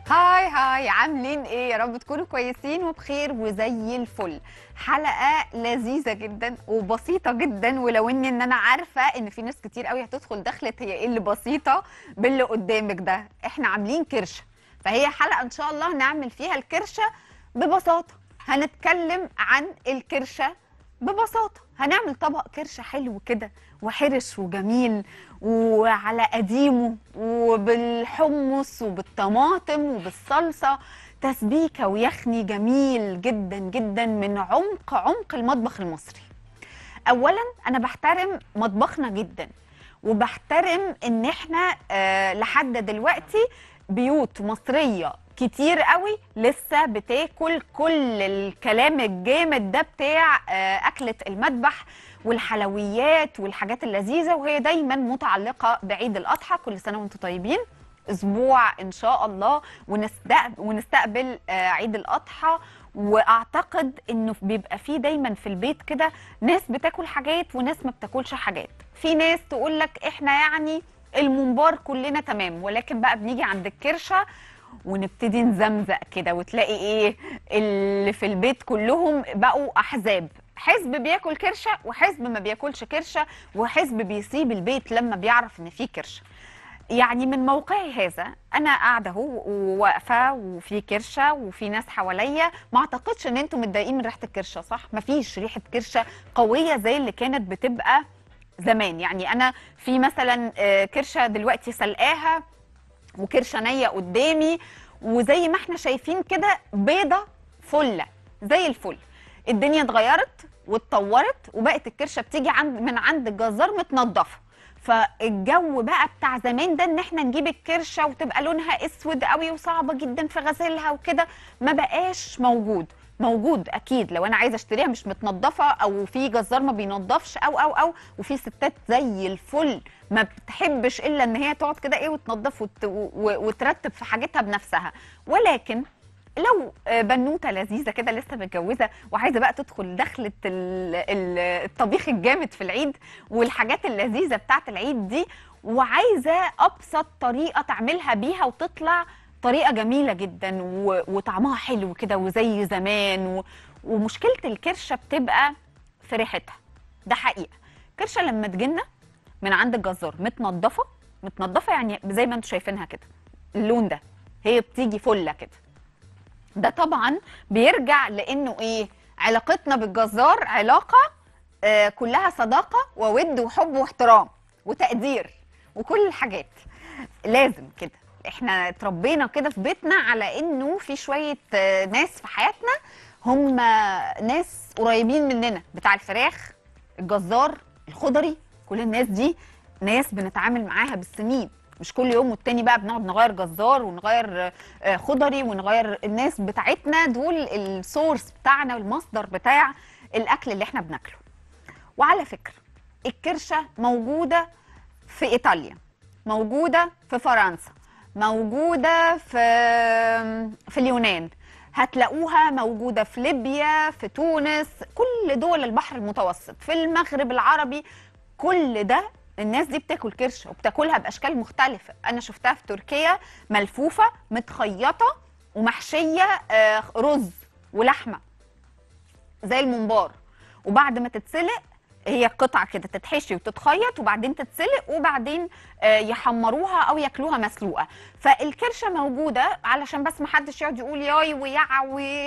هاي هاي عاملين ايه يا رب تكونوا كويسين وبخير وزي الفل حلقه لذيذه جدا وبسيطه جدا ولو اني ان انا عارفه ان في ناس كتير قوي هتدخل دخلت هي ايه اللي بسيطه باللي قدامك ده احنا عاملين كرشه فهي حلقه ان شاء الله هنعمل فيها الكرشه ببساطه هنتكلم عن الكرشه ببساطه هنعمل طبق كرشه حلو كده وحرش وجميل وعلى قديمه وبالحمص وبالطماطم وبالصلصه تسبيكه ويخني جميل جدا جدا من عمق عمق المطبخ المصري اولا انا بحترم مطبخنا جدا وبحترم ان احنا آه لحد دلوقتي بيوت مصريه كتير قوي لسه بتاكل كل الكلام الجامد ده بتاع آه اكله المذبح والحلويات والحاجات اللذيذه وهي دايما متعلقه بعيد الاضحى كل سنه وانتم طيبين اسبوع ان شاء الله ونستقبل, ونستقبل آه عيد الاضحى واعتقد انه بيبقى فيه دايما في البيت كده ناس بتاكل حاجات وناس ما بتاكلش حاجات في ناس تقول لك احنا يعني الممبار كلنا تمام ولكن بقى بنيجي عند الكرشه ونبتدي نزمزق كده وتلاقي ايه اللي في البيت كلهم بقوا احزاب حزب بياكل كرشه وحزب ما بياكلش كرشه وحزب بيسيب البيت لما بيعرف ان في كرشه يعني من موقعي هذا انا قاعده اهو وواقفه وفي كرشه وفي ناس حواليا ما اعتقدش ان انتم متضايقين من ريحه الكرشه صح مفيش ريحه كرشه قويه زي اللي كانت بتبقى زمان يعني انا في مثلا كرشه دلوقتي سلقاها وكرشه نيه قدامي وزي ما احنا شايفين كده بيضه فله زي الفل الدنيا اتغيرت واتطورت وبقت الكرشه بتيجي عند من عند الجزار متنضفه فالجو بقى بتاع زمان ده ان احنا نجيب الكرشه وتبقى لونها اسود قوي وصعبه جدا في غسيلها وكده ما بقاش موجود موجود اكيد لو انا عايزه اشتريها مش متنضفه او في جزار ما بينضفش او او او وفي ستات زي الفل ما بتحبش الا ان هي تقعد كده ايه وتنضف وت... وترتب في حاجتها بنفسها ولكن لو بنوته لذيذه كده لسه متجوزه وعايزه بقى تدخل دخله الطبيخ الجامد في العيد والحاجات اللذيذه بتاعه العيد دي وعايزه ابسط طريقه تعملها بيها وتطلع طريقه جميله جدا وطعمها حلو كده وزي زمان و... ومشكله الكرشه بتبقى في ريحتها ده حقيقه كرشه لما تجينا من عند الجزار متنضفه متنضفه يعني زي ما انتم شايفينها كده اللون ده هي بتيجي فله كده ده طبعا بيرجع لانه ايه علاقتنا بالجزار علاقه آه كلها صداقه وود وحب واحترام وتقدير وكل الحاجات لازم كده احنا اتربينا كده في بيتنا على انه في شويه آه ناس في حياتنا هم ناس قريبين مننا بتاع الفراخ الجزار الخضري كل الناس دي ناس بنتعامل معاها بالسنين مش كل يوم والتاني بقى بنقعد نغير جزار ونغير خضري ونغير الناس بتاعتنا دول السورس بتاعنا والمصدر بتاع الاكل اللي احنا بناكله وعلى فكره الكرشه موجوده في ايطاليا موجوده في فرنسا موجوده في في اليونان هتلاقوها موجوده في ليبيا في تونس كل دول البحر المتوسط في المغرب العربي كل ده الناس دي بتاكل كرشه وبتاكلها باشكال مختلفه انا شفتها في تركيا ملفوفه متخيطه ومحشيه رز ولحمه زي الممبار وبعد ما تتسلق هي قطعه كده تتحشي وتتخيط وبعدين تتسلق وبعدين يحمروها او ياكلوها مسلوقه فالكرشه موجوده علشان بس ما حدش يقعد يقول ياي ويع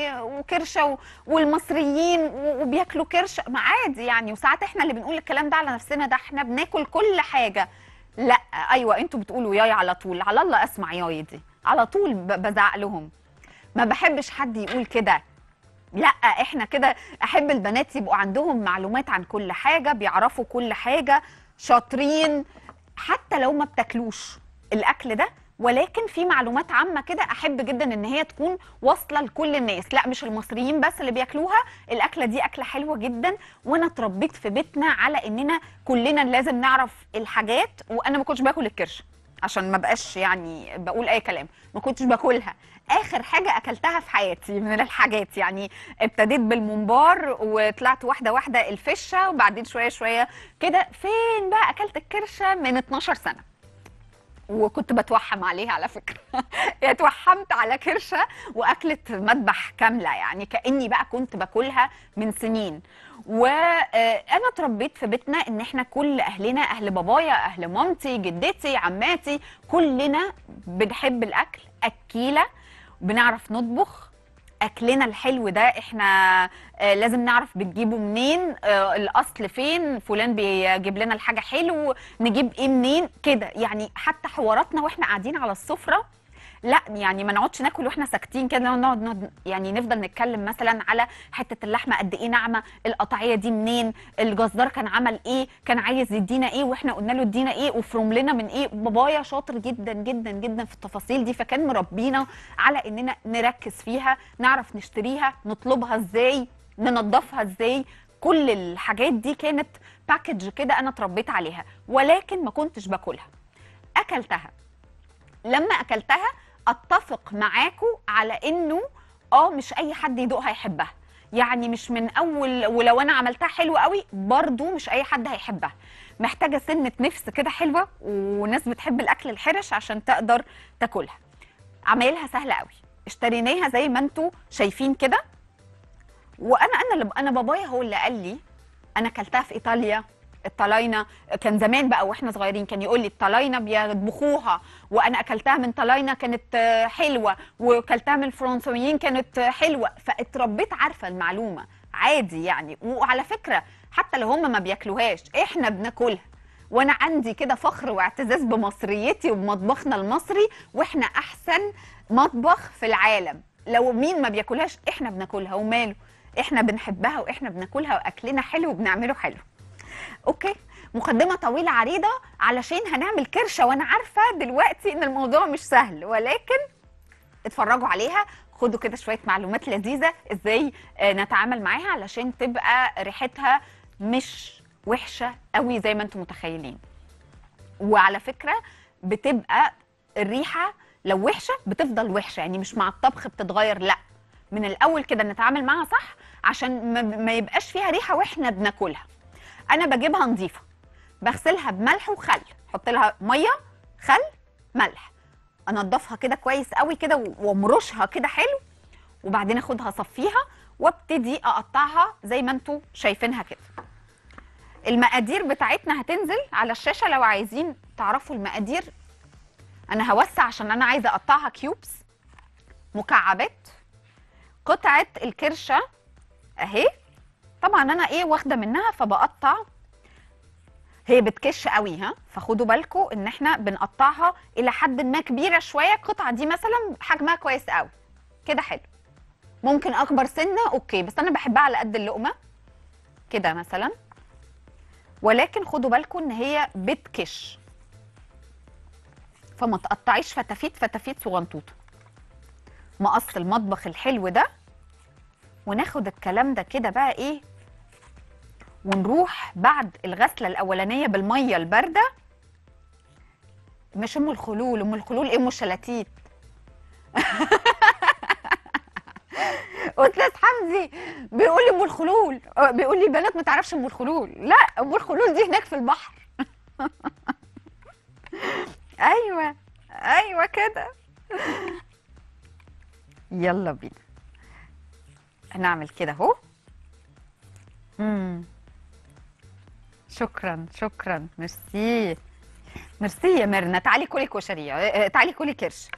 وكرشه والمصريين وبياكلوا كرشه ما عادي يعني وساعات احنا اللي بنقول الكلام ده على نفسنا ده احنا بناكل كل حاجه لا ايوه انتوا بتقولوا ياي على طول على الله اسمع ياي دي على طول بزعق لهم ما بحبش حد يقول كده لا احنا كده احب البنات يبقوا عندهم معلومات عن كل حاجه بيعرفوا كل حاجه شاطرين حتى لو ما بتاكلوش الاكل ده ولكن في معلومات عامه كده احب جدا ان هي تكون واصله لكل الناس لا مش المصريين بس اللي بياكلوها الاكله دي اكله حلوه جدا وانا اتربيت في بيتنا على اننا كلنا لازم نعرف الحاجات وانا ما كنتش باكل الكرشه عشان ما بقاش يعني بقول اي كلام ما كنتش باكلها اخر حاجه اكلتها في حياتي من الحاجات يعني ابتديت بالممبار وطلعت واحده واحده الفشه وبعدين شويه شويه كده فين بقى اكلت الكرشه من 12 سنه وكنت بتوحم عليها على فكره يعني اتوحمت على كرشه واكله مذبح كامله يعني كاني بقى كنت باكلها من سنين وانا اتربيت في بيتنا ان احنا كل اهلنا اهل بابايا اهل مامتي جدتي عماتي كلنا بنحب الاكل اكيله بنعرف نطبخ اكلنا الحلو ده احنا آه، لازم نعرف بتجيبه منين آه، الاصل فين فلان بيجيب لنا الحاجه حلو نجيب ايه منين كده يعني حتى حواراتنا واحنا قاعدين على السفره لا يعني ما نقعدش ناكل واحنا ساكتين كده نقعد نقعد يعني نفضل نتكلم مثلا على حته اللحمه قد ايه ناعمه القطعيه دي منين الجزار كان عمل ايه كان عايز يدينا ايه واحنا قلنا له ادينا ايه وفرم لنا من ايه بابايا شاطر جدا جدا جدا في التفاصيل دي فكان مربينا على اننا نركز فيها نعرف نشتريها نطلبها ازاي ننظفها ازاي كل الحاجات دي كانت باكج كده انا اتربيت عليها ولكن ما كنتش باكلها اكلتها لما اكلتها اتفق معاكم على انه اه مش اي حد يدوقها يحبها يعني مش من اول ولو انا عملتها حلوه قوي برضو مش اي حد هيحبها محتاجه سنه نفس كده حلوه وناس بتحب الاكل الحرش عشان تقدر تاكلها عمايلها سهله قوي اشتريناها زي ما انتم شايفين كده وانا انا اللي انا بابايا هو اللي قال لي انا اكلتها في ايطاليا الطلاينه كان زمان بقى واحنا صغيرين كان يقول لي الطلاينه بيطبخوها وانا اكلتها من طلاينه كانت آه، حلوه وكلتها من الفرنسويين كانت آه، حلوه فاتربيت عارفه المعلومه عادي يعني وعلى فكره حتى لو هم ما بياكلوهاش احنا بناكلها وانا عندي كده فخر واعتزاز بمصريتي وبمطبخنا المصري واحنا احسن مطبخ في العالم لو مين ما بياكلهاش احنا بناكلها وماله احنا بنحبها واحنا بناكلها واكلنا حلو وبنعمله حلو اوكي مقدمه طويله عريضه علشان هنعمل كرشه وانا عارفه دلوقتي ان الموضوع مش سهل ولكن اتفرجوا عليها خدوا كده شويه معلومات لذيذه ازاي آه، نتعامل معاها علشان تبقى ريحتها مش وحشه قوي زي ما انتم متخيلين وعلى فكره بتبقى الريحه لو وحشه بتفضل وحشه يعني مش مع الطبخ بتتغير لا من الاول كده نتعامل معاها صح عشان ما- ما يبقاش فيها ريحه واحنا بناكلها انا بجيبها نظيفه بغسلها بملح وخل احط لها ميه خل ملح انضفها كده كويس قوي كده وامرشها كده حلو وبعدين اخدها اصفيها وابتدي اقطعها زي ما انتم شايفينها كده المقادير بتاعتنا هتنزل على الشاشه لو عايزين تعرفوا المقادير انا هوسع عشان انا عايزه اقطعها كيوبس مكعبات قطعه الكرشه اهي طبعا انا ايه واخده منها فبقطع هي بتكش قوي ها فخدوا بالكم ان احنا بنقطعها الى حد ما كبيره شويه القطعه دي مثلا حجمها كويس قوي كده حلو ممكن اكبر سنه اوكي بس انا بحبها على قد اللقمه كده مثلا ولكن خدوا بالكم ان هي بتكش فما تقطعيش فتافيت فتافيت صغنطوطه مقص المطبخ الحلو ده وناخد الكلام ده كده بقى ايه ونروح بعد الغسله الاولانيه بالميه البارده مش ام الخلول ام الخلول ايه ام الشلاتيت استاذ حمزي بيقول لي ام الخلول آه، بيقول لي بنات ما تعرفش ام الخلول لا ام الخلول دي هناك في البحر ايوه ايوه كده يلا بينا هنعمل كده اهو امم شكرا شكرا ميرسي ميرسي يا ميرنا تعالي كلي كشري اه، اه، تعالي كلي كرش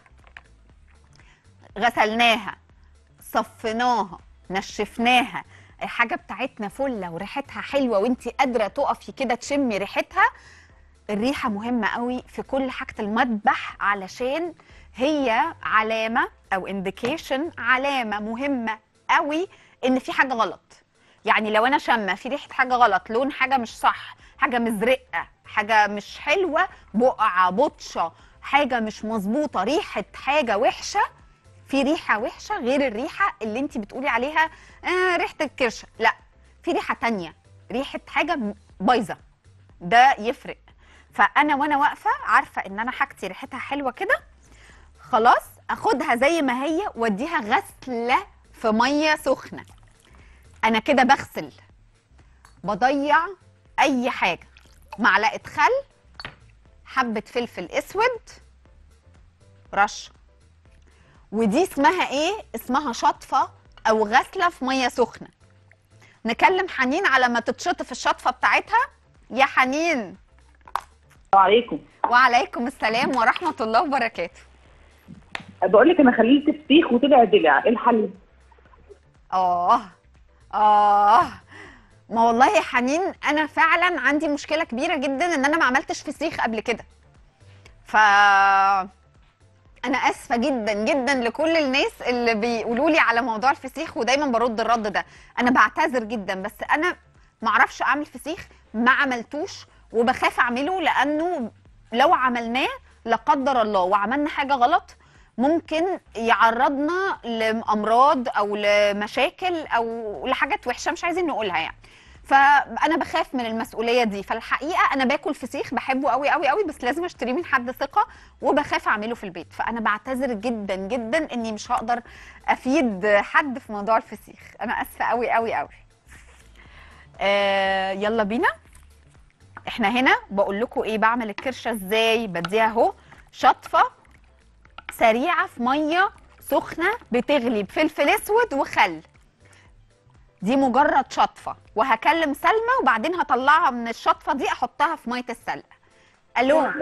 غسلناها صفيناها نشفناها الحاجه بتاعتنا فله وريحتها حلوه وانت قادره تقفي كده تشمي ريحتها الريحه مهمه قوي في كل حاجه المذبح علشان هي علامه او انديكيشن علامه مهمه قوي ان في حاجه غلط يعني لو انا شامه في ريحه حاجه غلط لون حاجه مش صح حاجه مزرقه حاجه مش حلوه بقعه بطشه حاجه مش مظبوطه ريحه حاجه وحشه في ريحه وحشه غير الريحه اللي انت بتقولي عليها آه ريحه الكرشه لا في ريحه تانية ريحه حاجه م- بايظه ده يفرق فانا وانا واقفه عارفه ان انا حاجتي ريحتها حلوه كده خلاص اخدها زي ما هي واديها غسله في ميه سخنه انا كده بغسل بضيع اي حاجه معلقه خل حبه فلفل اسود رشه ودي اسمها ايه اسمها شطفه او غسله في ميه سخنه نكلم حنين على ما تتشطف الشطفه بتاعتها يا حنين السلام عليكم وعليكم السلام ورحمه الله وبركاته بقول لك انا خليت فسيخ وطلع دلع ايه الحل اه اه ما والله يا حنين انا فعلا عندي مشكله كبيره جدا ان انا ما عملتش فسيخ قبل كده ف انا اسفه جدا جدا لكل الناس اللي بيقولوا لي على موضوع الفسيخ ودايما برد الرد ده انا بعتذر جدا بس انا ما اعرفش اعمل فسيخ ما عملتوش وبخاف اعمله لانه لو عملناه لا قدر الله وعملنا حاجه غلط ممكن يعرضنا لامراض او لمشاكل او لحاجات وحشه مش عايزين نقولها يعني فانا بخاف من المسؤوليه دي فالحقيقه انا باكل فسيخ بحبه قوي قوي قوي بس لازم اشتريه من حد ثقه وبخاف اعمله في البيت فانا بعتذر جدا جدا اني مش هقدر افيد حد في موضوع الفسيخ انا اسفه قوي قوي قوي آه يلا بينا احنا هنا بقول لكم ايه بعمل الكرشه ازاي بديها اهو شطفه سريعه في ميه سخنه بتغلي بفلفل اسود وخل دي مجرد شطفه وهكلم سلمى وبعدين هطلعها من الشطفه دي احطها في ميه السلق الو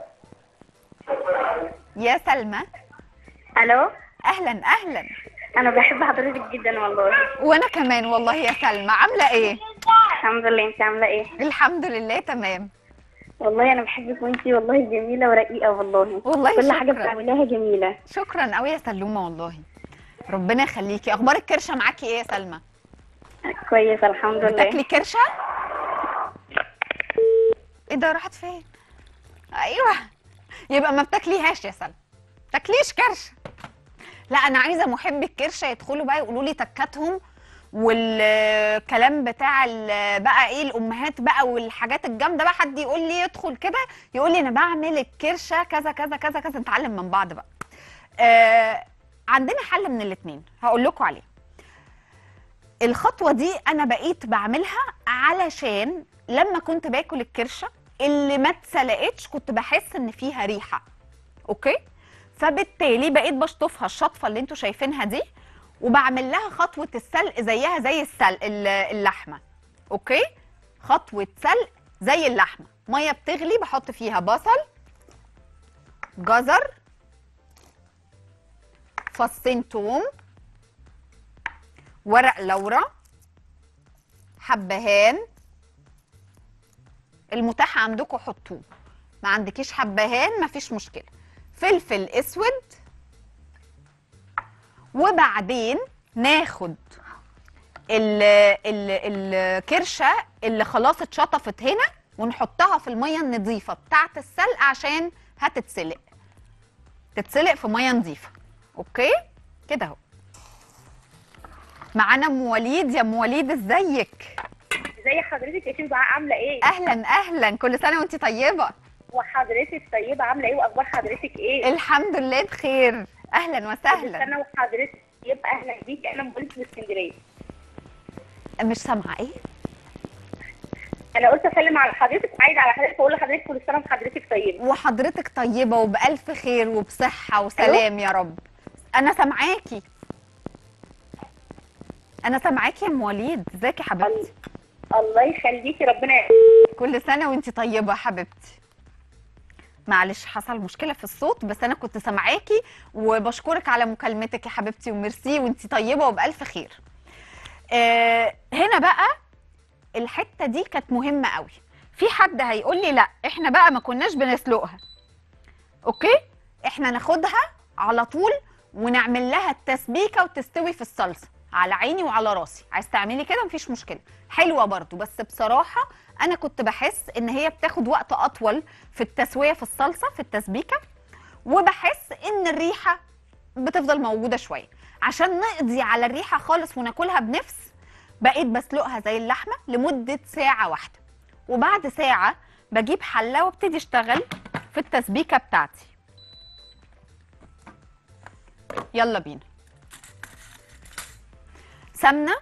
يا سلمى الو اهلا اهلا انا بحب حضرتك جدا والله وانا كمان والله يا سلمى عامله ايه الحمد لله انت عامله ايه الحمد لله تمام والله انا بحبك وانتي والله جميله ورقيقه والله والله كل حاجه شكرا بتعمليها جميله شكرا قوي يا سلومه والله ربنا يخليكي اخبار الكرشه معاكي ايه يا سلمى كويسه الحمد لله بتاكلي كرشه ايه ده راحت فين ايوه يبقى ما بتاكليهاش يا سلمى تاكليش كرشه لا انا عايزه محبي الكرشه يدخلوا بقى يقولوا لي تكاتهم والكلام بتاع ال- بقى ايه الامهات بقى والحاجات الجامده بقى حد يقول لي يدخل كده يقول لي انا بعمل الكرشه كذا كذا كذا كذا نتعلم من بعض بقى آه عندنا حل من الاثنين هقول لكم عليه الخطوه دي انا بقيت بعملها علشان لما كنت باكل الكرشه اللي ما اتسلقتش كنت بحس ان فيها ريحه اوكي فبالتالي بقيت بشطفها الشطفه اللي انتوا شايفينها دي وبعمل لها خطوه السلق زيها زي السلق ال- اللحمه اوكي خطوه سلق زي اللحمه ميه بتغلي بحط فيها بصل جزر فصين توم ورق لورا حبهان المتاح عندكم حطوه ما عندكيش حبهان مفيش مشكله فلفل اسود وبعدين ناخد ال ال الكرشه اللي خلاص اتشطفت هنا ونحطها في الميه النظيفه بتاعه السلق عشان هتتسلق تتسلق في ميه نظيفه اوكي كده اهو معانا ام وليد يا ام وليد ازيك ازي حضرتك يا شيخ دعاء عامله ايه اهلا اهلا كل سنه وانت طيبه وحضرتك طيبه عامله ايه واخبار حضرتك ايه الحمد لله بخير اهلا وسهلا انا وحضرتك يبقى اهلا بيكي انا مولود في اسكندريه مش سامعه ايه انا قلت اسلم على حضرتك وعايزه على حضرتك واقول لحضرتك كل سنه وحضرتك طيبه وحضرتك طيبه وبالف خير وبصحه وسلام يا رب انا سامعاكي انا سامعاكي يا ام وليد ازيك يا حبيبتي الله يخليكي ربنا كل سنه وانت طيبه يا حبيبتي معلش حصل مشكله في الصوت بس انا كنت سامعاكي وبشكرك على مكالمتك يا حبيبتي وميرسي وانت طيبه وبالف خير آه هنا بقى الحته دي كانت مهمه قوي في حد هيقول لي لا احنا بقى ما كناش بنسلقها اوكي احنا ناخدها على طول ونعمل لها التسبيكه وتستوي في الصلصه على عيني وعلى راسي عايز تعملي كده مفيش مشكله حلوه برضو بس بصراحه انا كنت بحس ان هي بتاخد وقت اطول في التسويه في الصلصه في التسبيكه وبحس ان الريحه بتفضل موجوده شويه عشان نقضي على الريحه خالص وناكلها بنفس بقيت بسلقها زي اللحمه لمده ساعه واحده وبعد ساعه بجيب حله وابتدي اشتغل في التسبيكه بتاعتي يلا بينا سمنه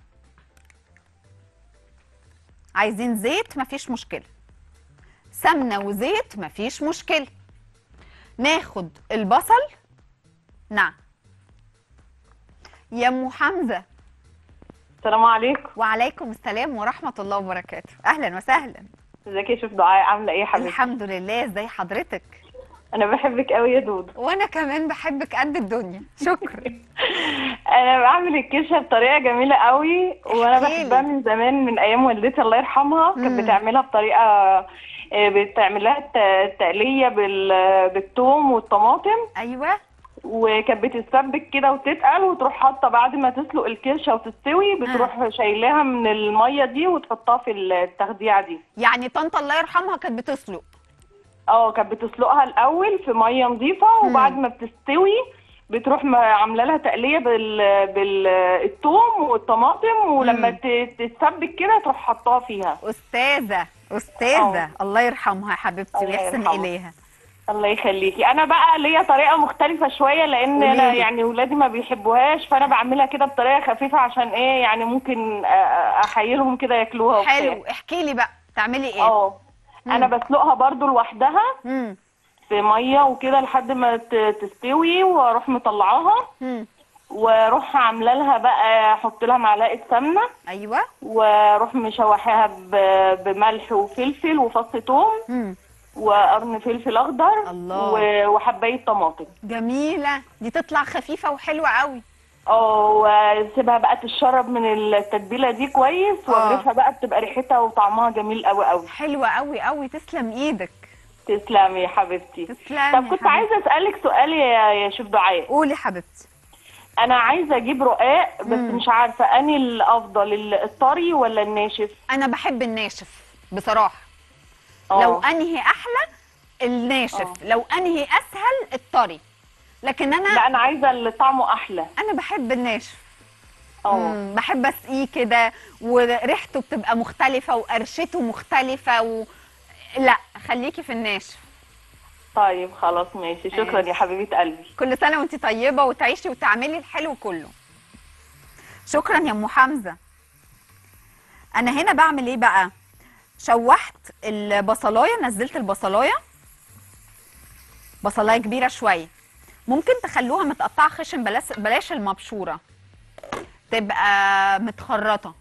عايزين زيت مفيش مشكله سمنه وزيت مفيش مشكله ناخد البصل نعم يا ام حمزه السلام عليكم وعليكم السلام ورحمه الله وبركاته اهلا وسهلا ازيك يا شيف دعاء عامله ايه يا حبيبتي الحمد لله ازي حضرتك انا بحبك قوي يا دودو وانا كمان بحبك قد الدنيا شكرا انا بعمل الكرشه بطريقه جميله قوي وانا احكيلي. بحبها من زمان من ايام والدتي الله يرحمها مم. كانت بتعملها بطريقه آه، بتعمل لها الت- التقليه بال- بالثوم والطماطم ايوه وكانت بتتسبك كده وتتقل وتروح حاطه بعد ما تسلق الكرشه وتستوي بتروح شايلاها من الميه دي وتحطها في التخديعه دي يعني طنط الله يرحمها كانت بتسلق اه كانت بتسلقها الاول في ميه نظيفه مم. وبعد ما بتستوي بتروح ما- عامله لها تقليه بال بالثوم والطماطم ولما مم. ت- تتسبك كده تروح حطاها فيها استاذه استاذه الله يرحمها يا حبيبتي الله ويحسن يرحمها. اليها الله يخليكي انا بقى ليا طريقه مختلفه شويه لان انا قوليلي. يعني ولادي ما بيحبوهاش فانا بعملها كده بطريقه خفيفه عشان ايه يعني ممكن أ- أ- احيلهم كده ياكلوها وبتاع. حلو احكي لي بقى تعملي ايه اه انا بسلقها برضو لوحدها امم في ميه وكده لحد ما ت- تستوي واروح مطلعاها امم واروح عامله لها بقى احط لها معلقه سمنه ايوه واروح مشوحاها ب- بملح وفلفل وفص ثوم امم وقرن فلفل اخضر الله. و- وحبايه طماطم جميله دي تطلع خفيفه وحلوه قوي اه واسيبها بقى تشرب من التتبيله دي كويس آه. واغرفها بقى بتبقى ريحتها وطعمها جميل قوي قوي حلوه قوي قوي تسلم ايدك تسلمي يا حبيبتي تسلمي طب يا كنت حبيبتي. عايزه اسالك سؤال يا يا شيف دعاء قولي حبيبتي انا عايزه اجيب رقاق بس مم. مش عارفه اني الافضل ال- الطري ولا الناشف انا بحب الناشف بصراحه آه. لو انهي احلى الناشف آه. لو انهي اسهل الطري لكن انا لا انا عايزه اللي طعمه احلى انا بحب الناشف اه مم، بحب اسقيه كده وريحته بتبقى مختلفه وقرشته مختلفه و... لا خليكي في الناشف طيب خلاص ماشي شكرا ماشي. يا حبيبه قلبي كل سنه وانت طيبه وتعيشي وتعملي الحلو كله شكرا يا ام حمزه انا هنا بعمل ايه بقى شوحت البصلايه نزلت البصلايه بصلايه كبيره شويه ممكن تخلوها متقطعه خشن بلاش بلاش المبشوره تبقى متخرطه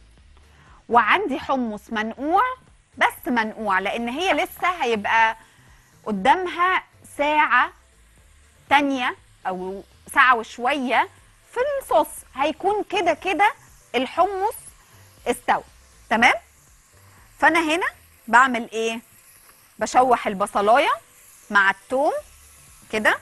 وعندي حمص منقوع بس منقوع لان هي لسه هيبقى قدامها ساعه تانية او ساعة وشوية في الصوص هيكون كده كده الحمص استوى تمام فانا هنا بعمل ايه بشوح البصلايه مع الثوم كده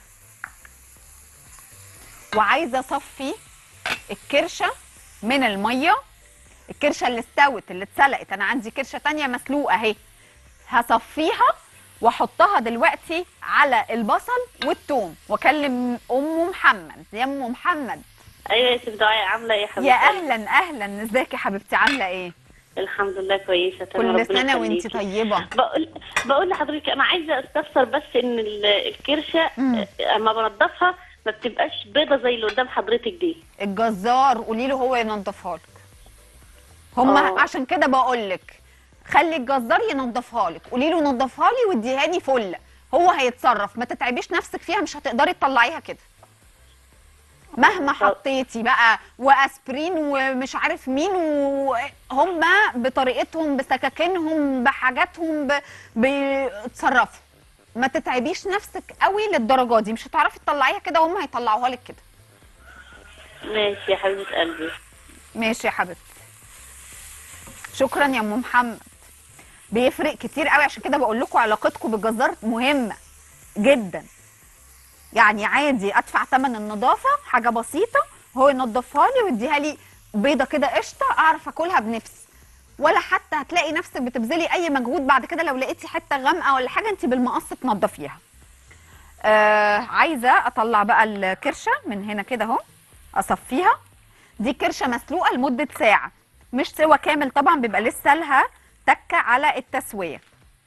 وعايزه اصفي الكرشه من الميه الكرشه اللي استوت اللي اتسلقت انا عندي كرشه تانية مسلوقه اهي هصفيها واحطها دلوقتي على البصل والثوم واكلم ام محمد يا ام محمد ايوه يا سيف دعاء عامله ايه يا حبيبتي يا اهلا اهلا ازيك يا حبيبتي عامله ايه الحمد لله كويسه تمام كل ربنا سنه وانت يخليكي. طيبه بقول بقول لحضرتك انا عايزه استفسر بس ان ال- الكرشه مم. آه، اما بنضفها ما بتبقاش بيضه زي اللي قدام حضرتك دي الجزار قولي له هو ينضفها لك هما آه. عشان كده بقول لك خلي الجزار ينضفها لك قولي له نضفها لي واديهاني فله هو هيتصرف ما تتعبيش نفسك فيها مش هتقدري تطلعيها كده مهما حطيتي بقى واسبرين ومش عارف مين وهم بطريقتهم بسكاكينهم بحاجاتهم ب- بيتصرفوا ما تتعبيش نفسك قوي للدرجه دي مش هتعرفي تطلعيها كده وهم هيطلعوها لك كده ماشي يا حبيبه قلبي ماشي يا حبيبتي شكرا يا ام محمد بيفرق كتير قوي عشان كده بقول لكم علاقتكم بالجزار مهمه جدا يعني عادي ادفع ثمن النظافه حاجه بسيطه هو ينضفها لي ويديها لي بيضه كده قشطه اعرف اكلها بنفسي ولا حتى هتلاقي نفسك بتبذلي اي مجهود بعد كده لو لقيتي حته غامقه ولا حاجه انت بالمقص تنضفيها آه عايزه اطلع بقى الكرشه من هنا كده اهو اصفيها دي كرشه مسلوقه لمده ساعه مش سوا كامل طبعا بيبقى لسه لها تكه على التسويه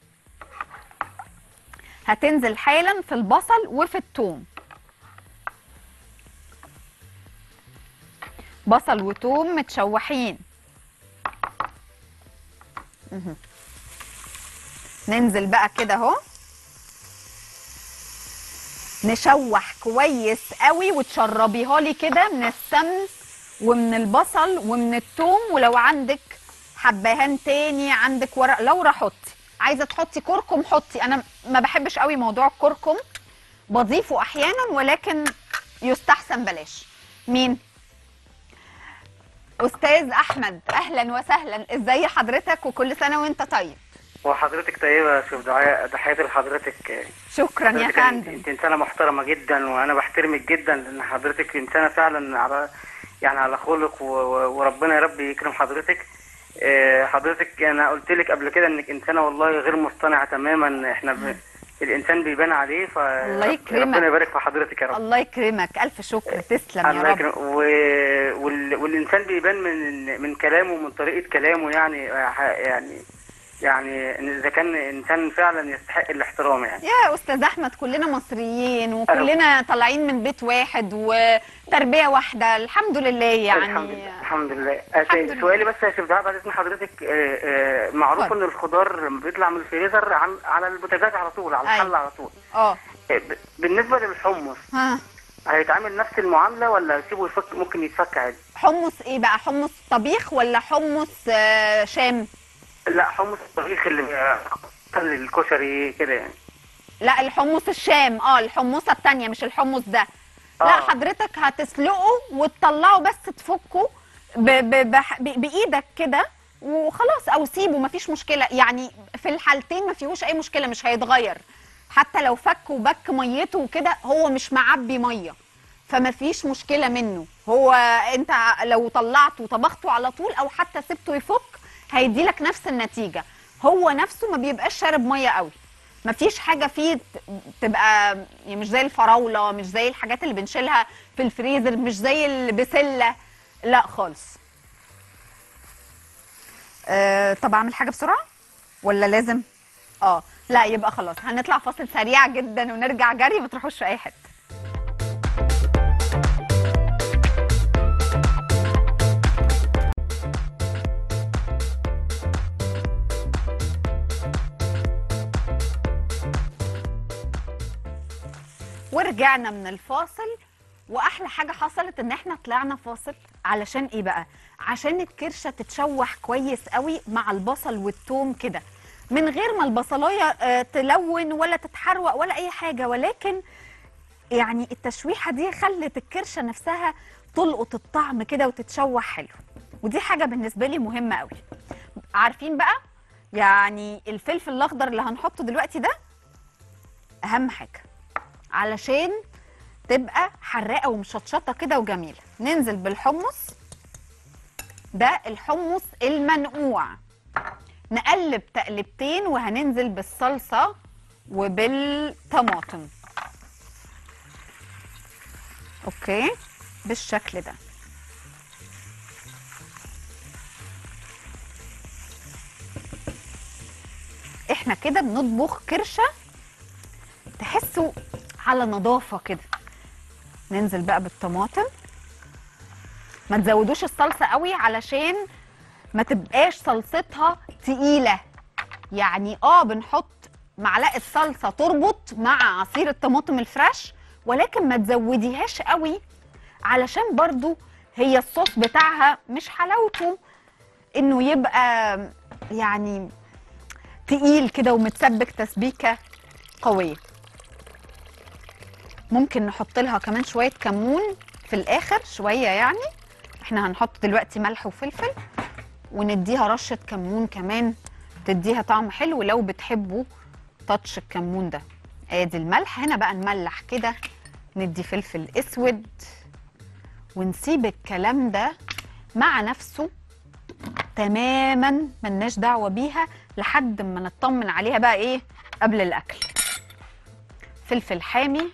هتنزل حالا في البصل وفي الثوم بصل وثوم متشوحين مهم. ننزل بقى كده اهو نشوح كويس قوي وتشربيها لي كده من السمن ومن البصل ومن الثوم ولو عندك حبهان تاني عندك ورق لورا حطي عايزه تحطي كركم حطي انا ما بحبش قوي موضوع الكركم بضيفه احيانا ولكن يستحسن بلاش مين استاذ احمد اهلا وسهلا ازاي حضرتك وكل سنه وانت طيب وحضرتك طيبة يا شوف دعاء تحياتي لحضرتك شكرا يا حضرتك فندم انت انسانة محترمة جدا وانا بحترمك جدا لان حضرتك انسانة فعلا على يعني على خلق و- و- وربنا يا رب يكرم حضرتك اه، حضرتك انا قلت لك قبل كده انك انسانة والله غير مصطنعة تماما احنا ب... الانسان بيبان عليه ف الله يكرمك. ربنا يبارك في حضرتك يا رب الله يكرمك الف شكر تسلم يا الله رب يكرم و... وال... والانسان بيبان من من كلامه ومن طريقه كلامه يعني يعني يعني إن اذا كان انسان فعلا يستحق الاحترام يعني يا استاذ احمد كلنا مصريين وكلنا طالعين من بيت واحد وتربيه واحده الحمد لله يعني الحمد لله الحمد لله الحمد لله. سؤالي بس يا شيخ دعاء بعد اذن حضرتك آه، آه، معروف اتفضل. ان الخضار لما بيطلع من الفريزر عن- على البوتاجاز على طول على أيوة. الحل على طول اه آه، ب- بالنسبه للحمص ها هيتعامل نفس المعامله ولا سيبه يفك ممكن يتفك عادي حمص ايه بقى حمص طبيخ ولا حمص آه، شام لا حمص الطبيخ اللي بي- الكشري كده يعني لا الحمص الشام اه الحمصه التانية مش الحمص ده لا آه. حضرتك هتسلقه وتطلعه بس تفكه ب ب بح- ب بايدك كده وخلاص او سيبه مفيش مشكله يعني في الحالتين ما فيهوش اي مشكله مش هيتغير حتى لو فك وبك ميته وكده هو مش معبي ميه فما فيش مشكله منه هو انت لو طلعته وطبخته على طول او حتى سبته يفك هيدي لك نفس النتيجه هو نفسه ما بيبقاش شارب ميه قوي ما فيش حاجه فيه ت- تبقى يعني مش زي الفراوله مش زي الحاجات اللي بنشيلها في الفريزر مش زي البسله لا خالص أه طب اعمل حاجه بسرعه ولا لازم اه لا يبقى خلاص هنطلع فاصل سريع جدا ونرجع جري ما تروحوش في اي حته ورجعنا من الفاصل واحلى حاجه حصلت ان احنا طلعنا فاصل علشان ايه بقى عشان الكرشه تتشوح كويس قوي مع البصل والثوم كده من غير ما البصلايه آه، تلون ولا تتحروق ولا اي حاجه ولكن يعني التشويحه دي خلت الكرشه نفسها تلقط الطعم كده وتتشوح حلو ودي حاجه بالنسبه لي مهمه قوي عارفين بقى يعني الفلفل الاخضر اللي هنحطه دلوقتي ده اهم حاجه علشان تبقى حراقه ومشطشطه كده وجميله ننزل بالحمص ده الحمص المنقوع نقلب تقلبتين وهننزل بالصلصه وبالطماطم اوكي بالشكل ده احنا كده بنطبخ كرشه تحسوا على نظافه كده ننزل بقى بالطماطم ما تزودوش الصلصه قوي علشان ما تبقاش صلصتها تقيله يعني اه بنحط معلقه صلصه تربط مع عصير الطماطم الفريش ولكن ما تزوديهاش قوي علشان برضو هي الصوص بتاعها مش حلاوته انه يبقى يعني تقيل كده ومتسبك تسبيكه قويه ممكن نحط لها كمان شويه كمون في الاخر شويه يعني احنا هنحط دلوقتي ملح وفلفل ونديها رشه كمون كمان تديها طعم حلو لو بتحبوا تاتش الكمون ده ادي الملح هنا بقى نملح كده ندي فلفل اسود ونسيب الكلام ده مع نفسه تماما ملناش دعوه بيها لحد ما نطمن عليها بقى ايه قبل الاكل فلفل حامي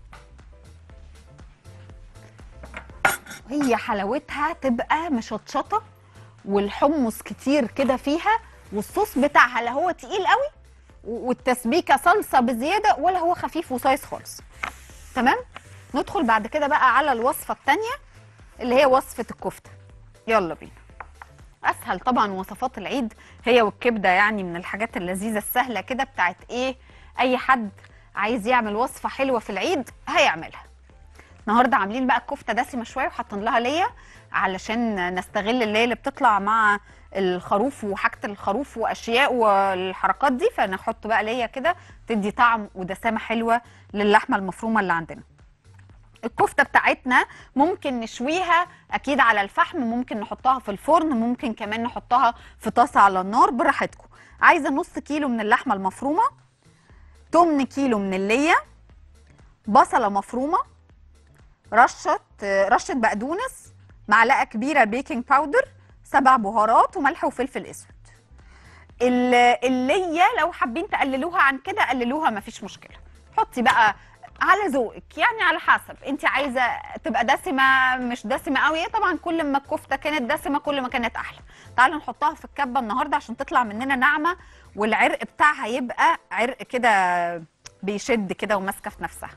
هي حلاوتها تبقى مشطشطه والحمص كتير كده فيها والصوص بتاعها لا هو تقيل قوي و- والتسبيكه صلصه بزياده ولا هو خفيف وصايص خالص تمام ندخل بعد كده بقى على الوصفه الثانيه اللي هي وصفه الكفته يلا بينا اسهل طبعا وصفات العيد هي والكبده يعني من الحاجات اللذيذه السهله كده بتاعت ايه اي حد عايز يعمل وصفه حلوه في العيد هيعملها النهارده عاملين بقى الكفته دسمه شويه وحاطين لها ليا علشان نستغل الليا اللي بتطلع مع الخروف وحاجه الخروف واشياء والحركات دي فنحط بقى ليا كده تدي طعم ودسامه حلوه للحمه المفرومه اللي عندنا الكفته بتاعتنا ممكن نشويها اكيد على الفحم ممكن نحطها في الفرن ممكن كمان نحطها في طاسه على النار براحتكم عايزه نص كيلو من اللحمه المفرومه 8 كيلو من الليه بصله مفرومه رشه رشه بقدونس معلقه كبيره بيكنج باودر سبع بهارات وملح وفلفل اسود ال- الليه لو حابين تقللوها عن كده قللوها مفيش مشكله حطي بقى على ذوقك يعني على حسب انت عايزه تبقى دسمه مش دسمه قوي طبعا كل ما الكفته كانت دسمه كل ما كانت احلى تعالوا نحطها في الكبه النهارده عشان تطلع مننا ناعمه والعرق بتاعها يبقى عرق كده بيشد كده وماسكه في نفسها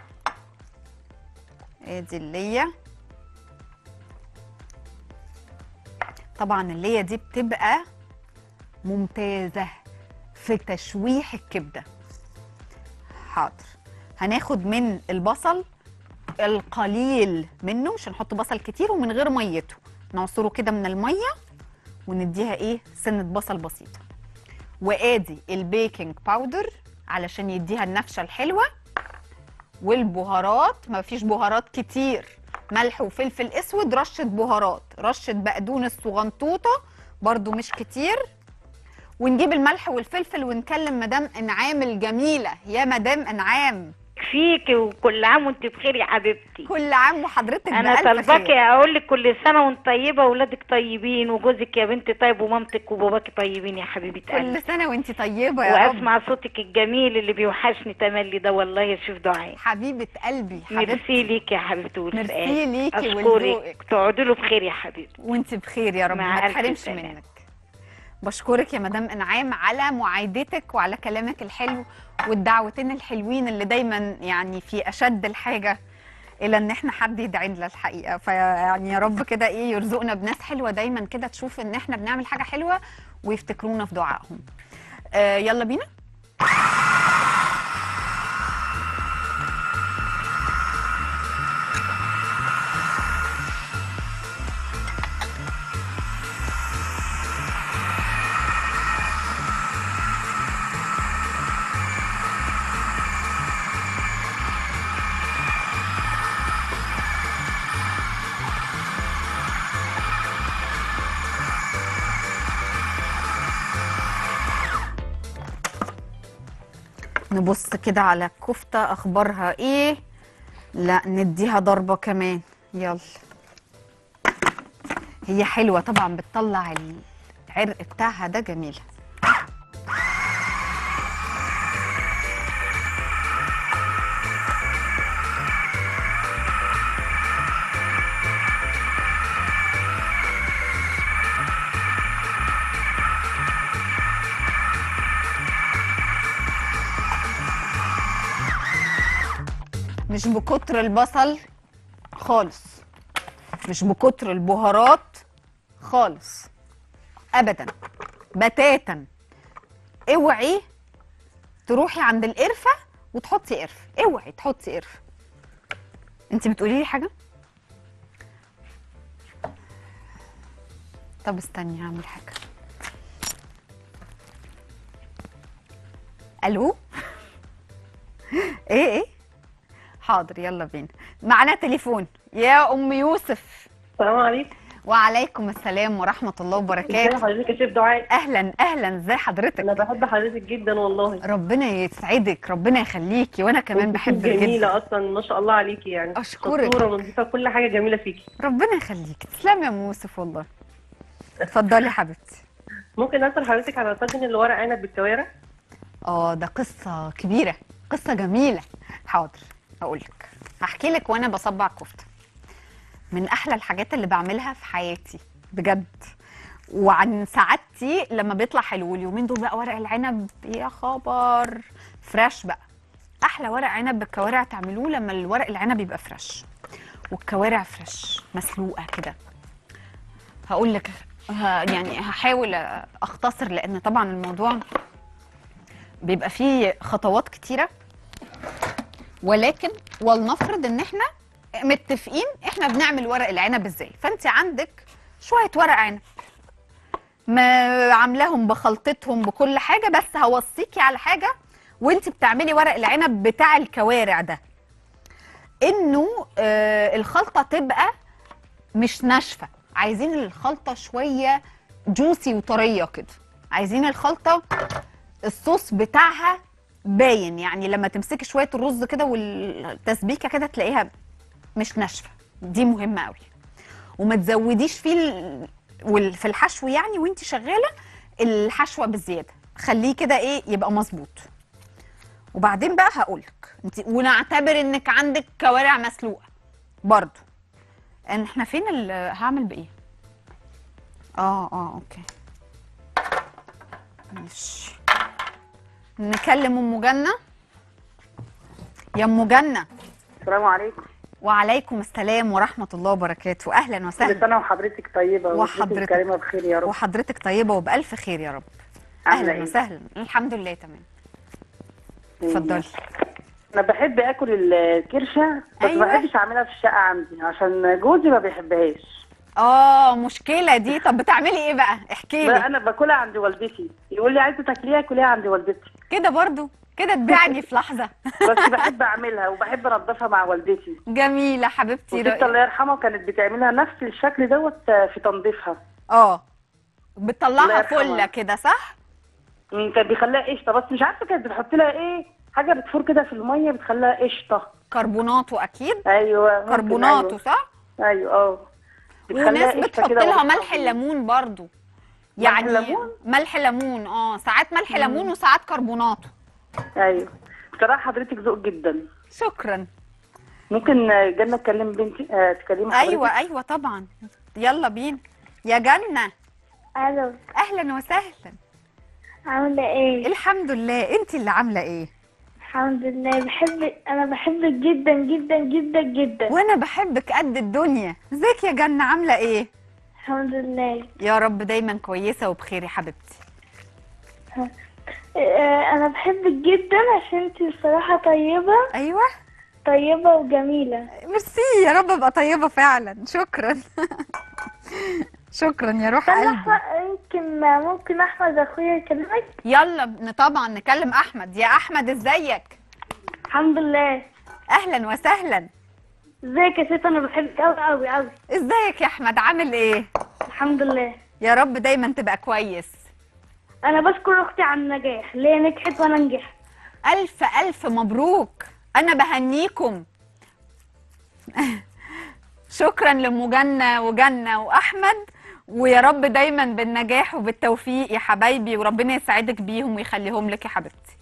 ادي الليه طبعا الليه دي بتبقى ممتازه في تشويح الكبده حاضر هناخد من البصل القليل منه مش هنحط بصل كتير ومن غير ميته نعصره كده من الميه ونديها ايه سنه بصل بسيطه وادي البيكنج باودر علشان يديها النفشه الحلوه والبهارات ما فيش بهارات كتير ملح وفلفل اسود رشه بهارات رشه بقدونس صغنطوطه برضو مش كتير ونجيب الملح والفلفل ونكلم مدام انعام الجميله يا مدام انعام فيكي وكل عام وانت بخير يا حبيبتي كل عام وحضرتك انا بألف طالباكي خير. اقول لك كل سنه وانت طيبه واولادك طيبين وجوزك يا بنتي طيب ومامتك وباباكي طيبين يا حبيبه قلبي كل سنه وانت طيبه يا رب واسمع صوتك الجميل اللي بيوحشني تملي ده والله يشوف دعائي حبيبه قلبي حبيبتي ميرسي ليكي يا حبيبتي والفؤاد ميرسي ليكي اشكرك ولذوقك تقعدي له بخير يا حبيبتي وانت بخير يا رب مع ما ألف تحرمش سلامة. منك بشكرك يا مدام انعام على معايدتك وعلى كلامك الحلو والدعوتين الحلوين اللي دايما يعني في اشد الحاجه الى ان احنا حد يدعي لنا الحقيقه فيعني يا رب كده ايه يرزقنا بناس حلوه دايما كده تشوف ان احنا بنعمل حاجه حلوه ويفتكرونا في دعائهم آه يلا بينا نبص كده على الكفته اخبارها ايه لا نديها ضربه كمان يلا هي حلوه طبعا بتطلع العرق بتاعها ده جميله مش بكتر البصل خالص مش بكتر البهارات خالص ابدا بتاتا اوعي تروحي عند القرفه وتحطي قرفه اوعي تحطي قرفه انت بتقولي لي حاجه طب استني هعمل حاجه الو ايه ايه حاضر يلا بينا معانا تليفون يا ام يوسف السلام عليكم وعليكم السلام ورحمه الله ازي وبركاته حضرتك يا شيف دعاء اهلا اهلا ازي حضرتك انا بحب حضرتك جدا والله ربنا يسعدك ربنا يخليكي وانا كمان انت بحبك جميله جدا اصلا ما شاء الله عليكي يعني أشكرك. شطوره ونظيفه كل حاجه جميله فيكي ربنا يخليكي تسلمي يا ام يوسف والله اتفضلي يا حبيبتي ممكن اسال حضرتك على طاجن اللي ورق عنب بالكوارع اه ده قصه كبيره قصه جميله حاضر هقول لك هحكي لك وانا بصبع كفته من احلى الحاجات اللي بعملها في حياتي بجد وعن سعادتي لما بيطلع حلو اليومين دول بقى ورق العنب يا خبر فريش بقى احلى ورق عنب بالكوارع تعملوه لما الورق العنب يبقى فريش والكوارع فريش مسلوقه كده هقول لك ه- يعني هحاول اختصر لان طبعا الموضوع بيبقى فيه خطوات كتيره ولكن ولنفرض ان احنا متفقين احنا بنعمل ورق العنب ازاي فانت عندك شويه ورق عنب ما عاملاهم بخلطتهم بكل حاجه بس هوصيكي على حاجه وانت بتعملي ورق العنب بتاع الكوارع ده انه آه الخلطه تبقى مش ناشفه عايزين الخلطه شويه جوسي وطريه كده عايزين الخلطه الصوص بتاعها باين يعني لما تمسكي شويه الرز كده والتسبيكه كده تلاقيها مش ناشفه دي مهمه قوي وما تزوديش فيه ال- وال- في الحشو يعني وانت شغاله الحشوه بالزياده خليه كده ايه يبقى مظبوط وبعدين بقى هقولك انت ونعتبر انك عندك كوارع مسلوقه برضو ان احنا فين ال- هعمل بايه اه اه اوكي ماشي نكلم ام جنه يا ام جنه السلام عليكم وعليكم السلام ورحمه الله وبركاته اهلا كل وسهلا سنه وحضرتك طيبه وحضرتك. كريمه بخير يا رب وحضرتك طيبه وبالف خير يا رب عاملة اهلا إيه؟ وسهلا الحمد لله تمام اتفضلي انا بحب اكل الكرشه بس أيوة. ما بحبش اعملها في الشقه عندي عشان جوزي ما بيحبهاش اه مشكله دي طب بتعملي ايه بقى احكي بقى لي انا باكلها عند والدتي يقول لي عايزه تاكليها كليها عند والدتي كده برضو كده تبيعني في لحظه بس بحب اعملها وبحب انضفها مع والدتي جميله حبيبتي وستة رأي- الله يرحمها كانت بتعملها نفس الشكل دوت في تنظيفها اه الله بتطلعها يرحمها. فله كده صح مم، كان بيخليها قشطه بس مش عارفه كانت بتحط لها ايه حاجه بتفور كده في الميه بتخليها قشطه كربوناته اكيد ايوه ممكن، كربوناته أيوة. صح ايوه اه بتخليها وناس قشطة بتحط كده لها وبتحط- ملح الليمون برضو يعني ليمون؟ ملح ليمون اه ساعات ملح ليمون وساعات كربوناته ايوه بصراحه حضرتك ذوق جدا شكرا ممكن آه، جنة تكلم بنتي آه تكلمي حضرتك ايوه ايوه طبعا يلا بينا يا جنه الو اهلا وسهلا عامله ايه الحمد لله انت اللي عامله ايه الحمد لله بحب انا بحبك جدا جدا جدا جدا وانا بحبك قد الدنيا ازيك يا جنه عامله ايه الحمد لله يا رب دايما كويسه وبخير يا حبيبتي آه، انا بحبك جدا عشان انت الصراحه طيبه ايوه طيبه وجميله ميرسي يا رب ابقى طيبه فعلا شكرا شكرا يا روح انا قلبي أح- يمكن ممكن احمد اخويا يكلمك يلا ن- طبعا نكلم احمد يا احمد ازيك الحمد لله اهلا وسهلا ازيك يا ست انا بحبك قوي قوي قوي ازيك يا احمد عامل ايه الحمد لله يا رب دايما تبقى كويس انا بشكر اختي على النجاح اللي هي نجحت وانا نجحت الف الف مبروك انا بهنيكم شكرا لام جنه وجنه واحمد ويا رب دايما بالنجاح وبالتوفيق يا حبايبي وربنا يسعدك بيهم ويخليهم لك يا حبيبتي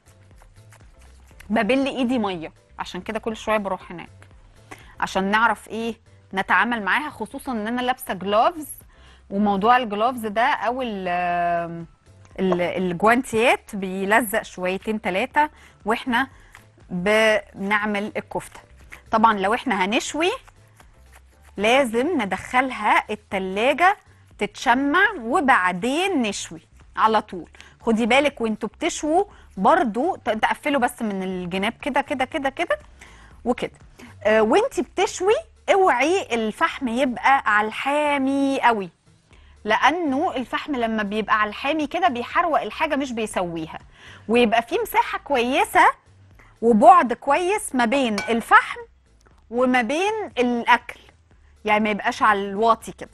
ببل ايدي ميه عشان كده كل شويه بروح هناك عشان نعرف ايه نتعامل معاها خصوصا ان انا لابسه جلوفز وموضوع الجلوفز ده او ال ال- الجوانتيات بيلزق شويتين ثلاثه واحنا بنعمل الكفته طبعا لو احنا هنشوي لازم ندخلها التلاجة تتشمع وبعدين نشوي على طول خدي بالك وانتوا بتشووا برضو ت- تقفلوا بس من الجناب كده كده كده كده وكده آه وانتي بتشوي اوعي الفحم يبقى على الحامي قوي لانه الفحم لما بيبقى على الحامي كده بيحروق الحاجه مش بيسويها ويبقى في مساحه كويسه وبعد كويس ما بين الفحم وما بين الاكل يعني ما يبقاش على الواطي كده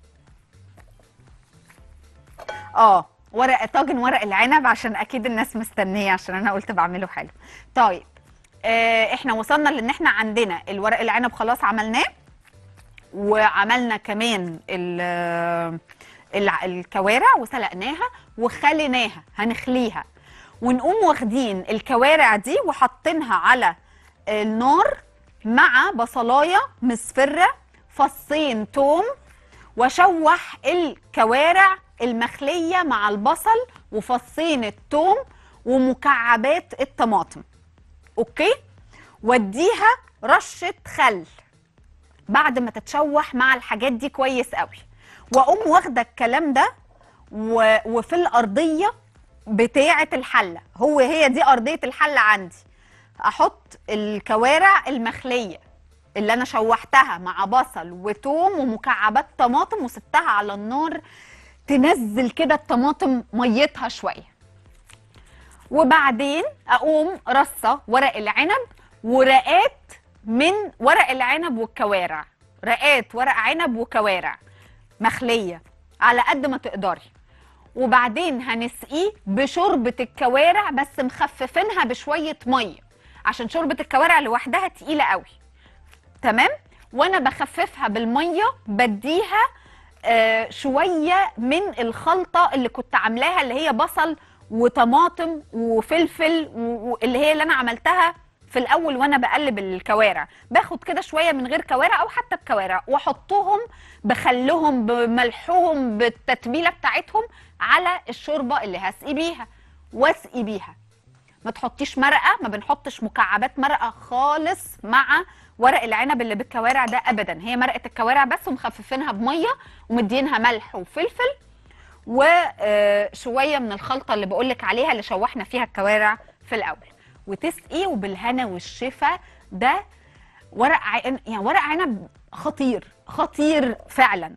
اه ورق طاجن ورق العنب عشان اكيد الناس مستنيه عشان انا قلت بعمله حلو طيب آه احنا وصلنا لان احنا عندنا الورق العنب خلاص عملناه وعملنا كمان ال- الع- الكوارع وسلقناها وخليناها هنخليها ونقوم واخدين الكوارع دي وحاطينها على النار مع بصلايه مصفره فصين توم واشوح الكوارع المخليه مع البصل وفصين التوم ومكعبات الطماطم اوكي واديها رشه خل بعد ما تتشوح مع الحاجات دي كويس قوي واقوم واخده الكلام ده و... وفي الارضيه بتاعه الحله هو هي دي ارضيه الحله عندي احط الكوارع المخليه اللي انا شوحتها مع بصل وتوم ومكعبات طماطم وسبتها على النار تنزل كده الطماطم ميتها شويه وبعدين اقوم رصه ورق العنب ورقات من ورق العنب والكوارع رقات ورق عنب وكوارع مخليه على قد ما تقدري وبعدين هنسقيه بشوربه الكوارع بس مخففينها بشويه ميه عشان شوربه الكوارع لوحدها تقيله قوي تمام وانا بخففها بالميه بديها آه شويه من الخلطه اللي كنت عاملاها اللي هي بصل وطماطم وفلفل و- واللي هي اللي انا عملتها في الاول وانا بقلب الكوارع باخد كده شويه من غير كوارع او حتى بكوارع واحطهم بخلهم بملحهم بالتتبيله بتاعتهم على الشوربه اللي هسقي بيها واسقي بيها ما تحطيش مرقه ما بنحطش مكعبات مرقه خالص مع ورق العنب اللي بالكوارع ده ابدا هي مرقه الكوارع بس ومخففينها بميه ومدينها ملح وفلفل وشويه من الخلطه اللي بقولك عليها اللي شوحنا فيها الكوارع في الاول وتسقي وبالهنا والشفا ده ورق عن... يعني ورق عنب خطير خطير فعلا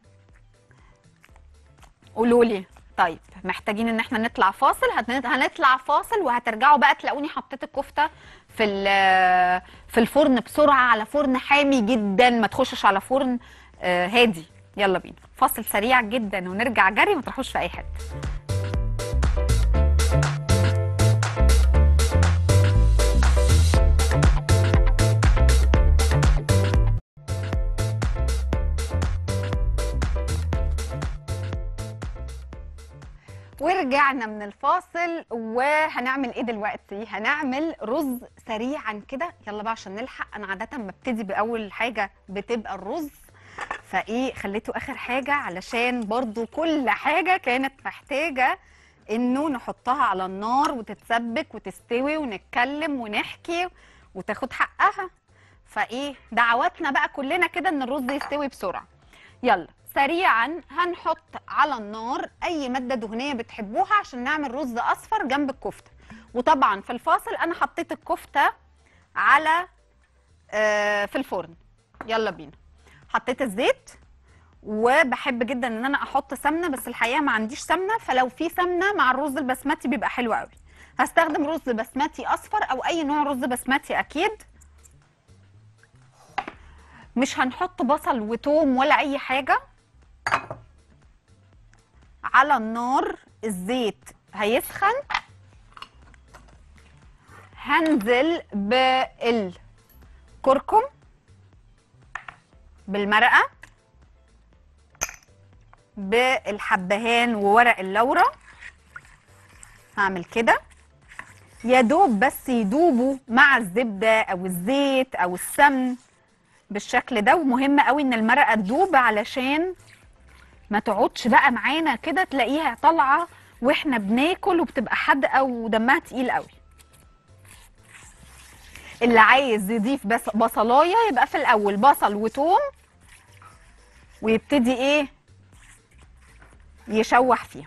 قولوا لي طيب محتاجين ان احنا نطلع فاصل هن- هنطلع فاصل وهترجعوا بقى تلاقوني حطيت الكفته في ال- في الفرن بسرعه على فرن حامي جدا ما تخشش على فرن آه، هادي يلا بينا فاصل سريع جدا ونرجع جري ما تروحوش في اي حته ورجعنا من الفاصل وهنعمل ايه دلوقتي هنعمل رز سريعا كده يلا بقى عشان نلحق انا عاده ببتدي باول حاجه بتبقى الرز فايه خليته اخر حاجه علشان برضو كل حاجه كانت محتاجه انه نحطها على النار وتتسبك وتستوي ونتكلم ونحكي وتاخد حقها فايه دعواتنا بقى كلنا كده ان الرز يستوي بسرعه يلا سريعا هنحط على النار اي ماده دهنيه بتحبوها عشان نعمل رز اصفر جنب الكفته وطبعا في الفاصل انا حطيت الكفته على آه في الفرن يلا بينا حطيت الزيت وبحب جدا ان انا احط سمنه بس الحقيقه ما عنديش سمنه فلو في سمنه مع الرز البسمتي بيبقى حلو قوي هستخدم رز بسمتي اصفر او اي نوع رز بسمتي اكيد مش هنحط بصل وتوم ولا اي حاجه على النار الزيت هيسخن هنزل بالكركم بالمرقه بالحبهان وورق اللورة هعمل كده يا دوب بس يدوبوا مع الزبدة أو الزيت أو السمن بالشكل ده ومهم قوي ان المرقه تدوب علشان ما تقعدش بقى معانا كده تلاقيها طالعه واحنا بناكل وبتبقى حادقه ودمها تقيل قوي اللي عايز يضيف بس بصلايه يبقى في الاول بصل وتوم ويبتدي ايه يشوح فيهم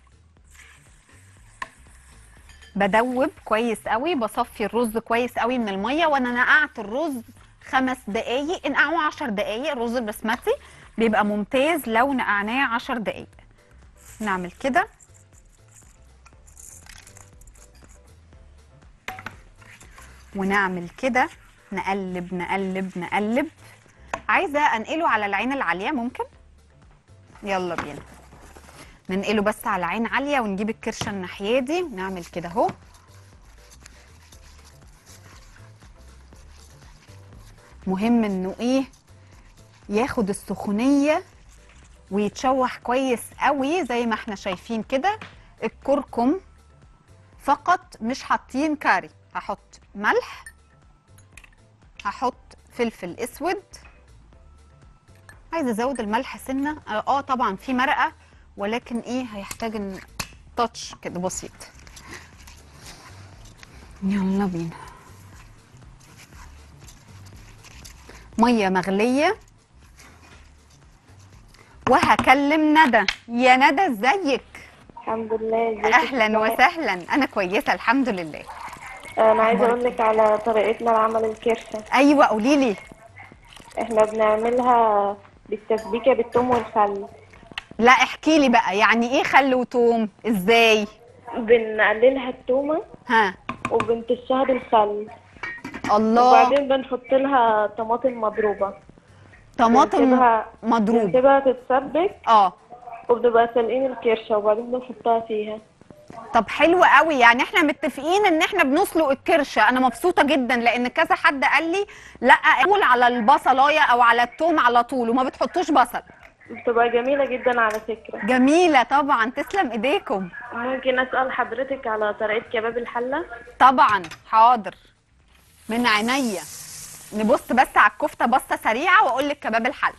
بدوب كويس قوي بصفي الرز كويس قوي من الميه وانا نقعت الرز خمس دقايق انقعوه عشر دقايق الرز البسمتي بيبقى ممتاز لو نقعناه عشر دقايق نعمل كده ونعمل كده نقلب نقلب نقلب عايزه انقله على العين العاليه ممكن يلا بينا ننقله بس على عين عاليه ونجيب الكرشه الناحيه دي ونعمل كده اهو مهم انه ايه ياخد السخونيه ويتشوح كويس قوي زي ما احنا شايفين كده الكركم فقط مش حاطين كاري هحط ملح هحط فلفل اسود عايزه ازود الملح سنه اه آه، طبعا في مرقه ولكن ايه هيحتاج ان تاتش كده بسيط يلا بينا ميه مغليه وهكلم ندى يا ندى ازيك الحمد لله ازيك اهلا وسهلا انا كويسه الحمد لله انا عايزه اقول لك على طريقتنا لعمل الكرشه ايوه قولي لي احنا بنعملها بالتسبيكة بالثوم والخل لا احكي لي بقى يعني ايه خل وتوم ازاي بنقللها التومة ها وبنتشها بالخل الله وبعدين بنحط لها طماطم مضروبة طماطم بنسيبها مضروب بنسيبها تتسبك اه وبنبقى سالقين الكرشة وبعدين بنحطها فيها طب حلو قوي يعني احنا متفقين ان احنا بنسلق الكرشه انا مبسوطه جدا لان كذا حد قال لي لا اقول على البصلايه او على التوم على طول وما بتحطوش بصل بتبقى جميلة جدا على فكرة جميله طبعا تسلم ايديكم ممكن أسأل حضرتك على طريقة كباب الحلة طبعا حاضر من عينيا نبص بس على الكفته بصه سريعه واقول لك كباب الحل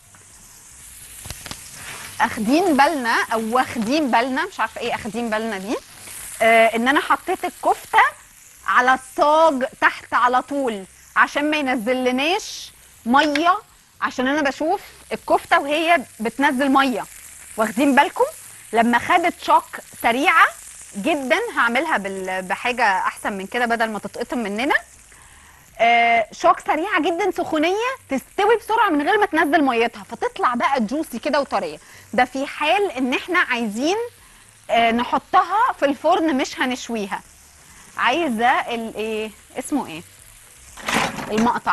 اخدين بالنا او واخدين بالنا مش عارفه ايه اخدين بالنا دي آه ان انا حطيت الكفته على الصاج تحت على طول عشان ما ينزلناش ميه عشان انا بشوف الكفته وهي بتنزل ميه واخدين بالكم لما خدت شوك سريعه جدا هعملها بال- بحاجه احسن من كده بدل ما تتقطم مننا آه، شوك سريعه جدا سخونيه تستوي بسرعه من غير ما تنزل ميتها فتطلع بقى جوسي كده وطريه ده في حال ان احنا عايزين آه، نحطها في الفرن مش هنشويها عايزه الايه اسمه ايه المقطع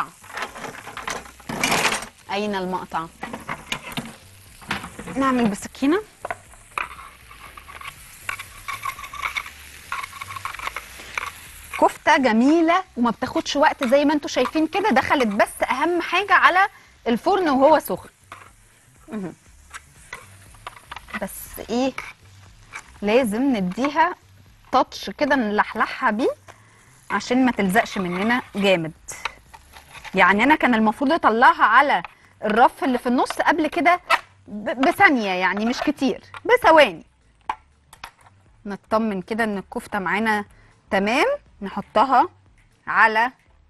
اين المقطع نعمل بسكينه كفته جميله وما بتاخدش وقت زي ما انتم شايفين كده دخلت بس اهم حاجه على الفرن وهو سخن مهم. بس ايه لازم نديها تاتش كده نلحلحها بيه عشان ما تلزقش مننا جامد يعني انا كان المفروض اطلعها على الرف اللي في النص قبل كده ب- بثانيه يعني مش كتير بثواني نطمن كده ان الكفته معانا تمام نحطها على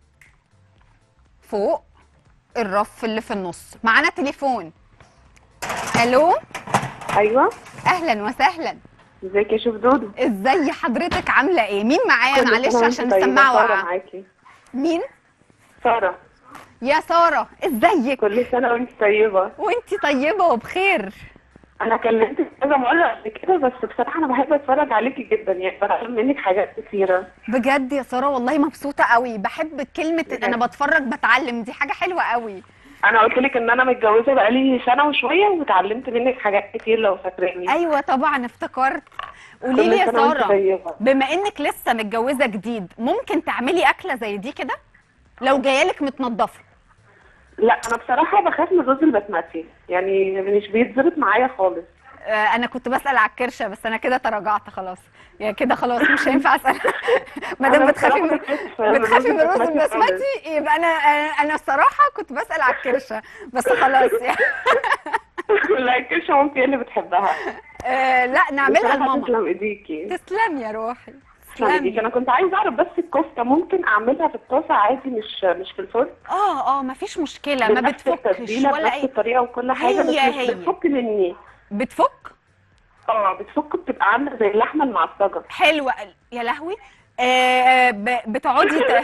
فوق الرف اللي في النص معانا تليفون الو ايوه اهلا وسهلا ازيك يا شوف دودو ازاي حضرتك عامله ايه مين معايا كل معلش سنة وانت عشان طيبة. السماعه سارة واقعه معاكي مين ساره يا ساره ازيك كل سنه وانت طيبه وانتي طيبه وبخير انا كلمتك كذا مره قبل كده بس بصراحه انا بحب اتفرج عليكي جدا يعني بتعلم منك حاجات كتيره بجد يا ساره والله مبسوطه قوي بحب كلمه بجد. انا بتفرج بتعلم دي حاجه حلوه قوي انا قلت لك ان انا متجوزه بقالي سنه وشويه واتعلمت منك حاجات كتير لو فاكراني ايوه طبعا افتكرت قولي كل لي يا سنة وانت ساره طيبة. بما انك لسه متجوزه جديد ممكن تعملي اكله زي دي كده لو جايالك متنضفه لا انا بصراحه بخاف من الرز البسمتي يعني مش بيتظبط معايا خالص آه، انا كنت بسال على الكرشه بس انا كده تراجعت خلاص يعني كده خلاص مش هينفع اسال ما دام أنا بتخافي من بصراحة بخاف من بتخافي من الرز البسمتي خالص. البسمتي يبقى انا انا أنا الصراحه كنت بسال على الكرشه بس خلاص يعني لا الكرشه مامتي هي اللي بتحبها آه، لا نعملها بصراحة لماما تسلم ايديكي تسلمي يا روحي تسلم ايديكي تسلمي انا كنت عايزه اعرف بس الكفته ممكن اعملها في الطاسه عادي مش مش في الفرن اه اه مفيش مشكله ما بنفس بتفكش التتبيله ولا بنفس اي الطريقه وكل حاجه بس هي مش هي. بتفك مني بتفك اه بتفك بتبقى عامله زي اللحمه المعصجه حلوه يا لهوي آه ب- بتقعدي ت...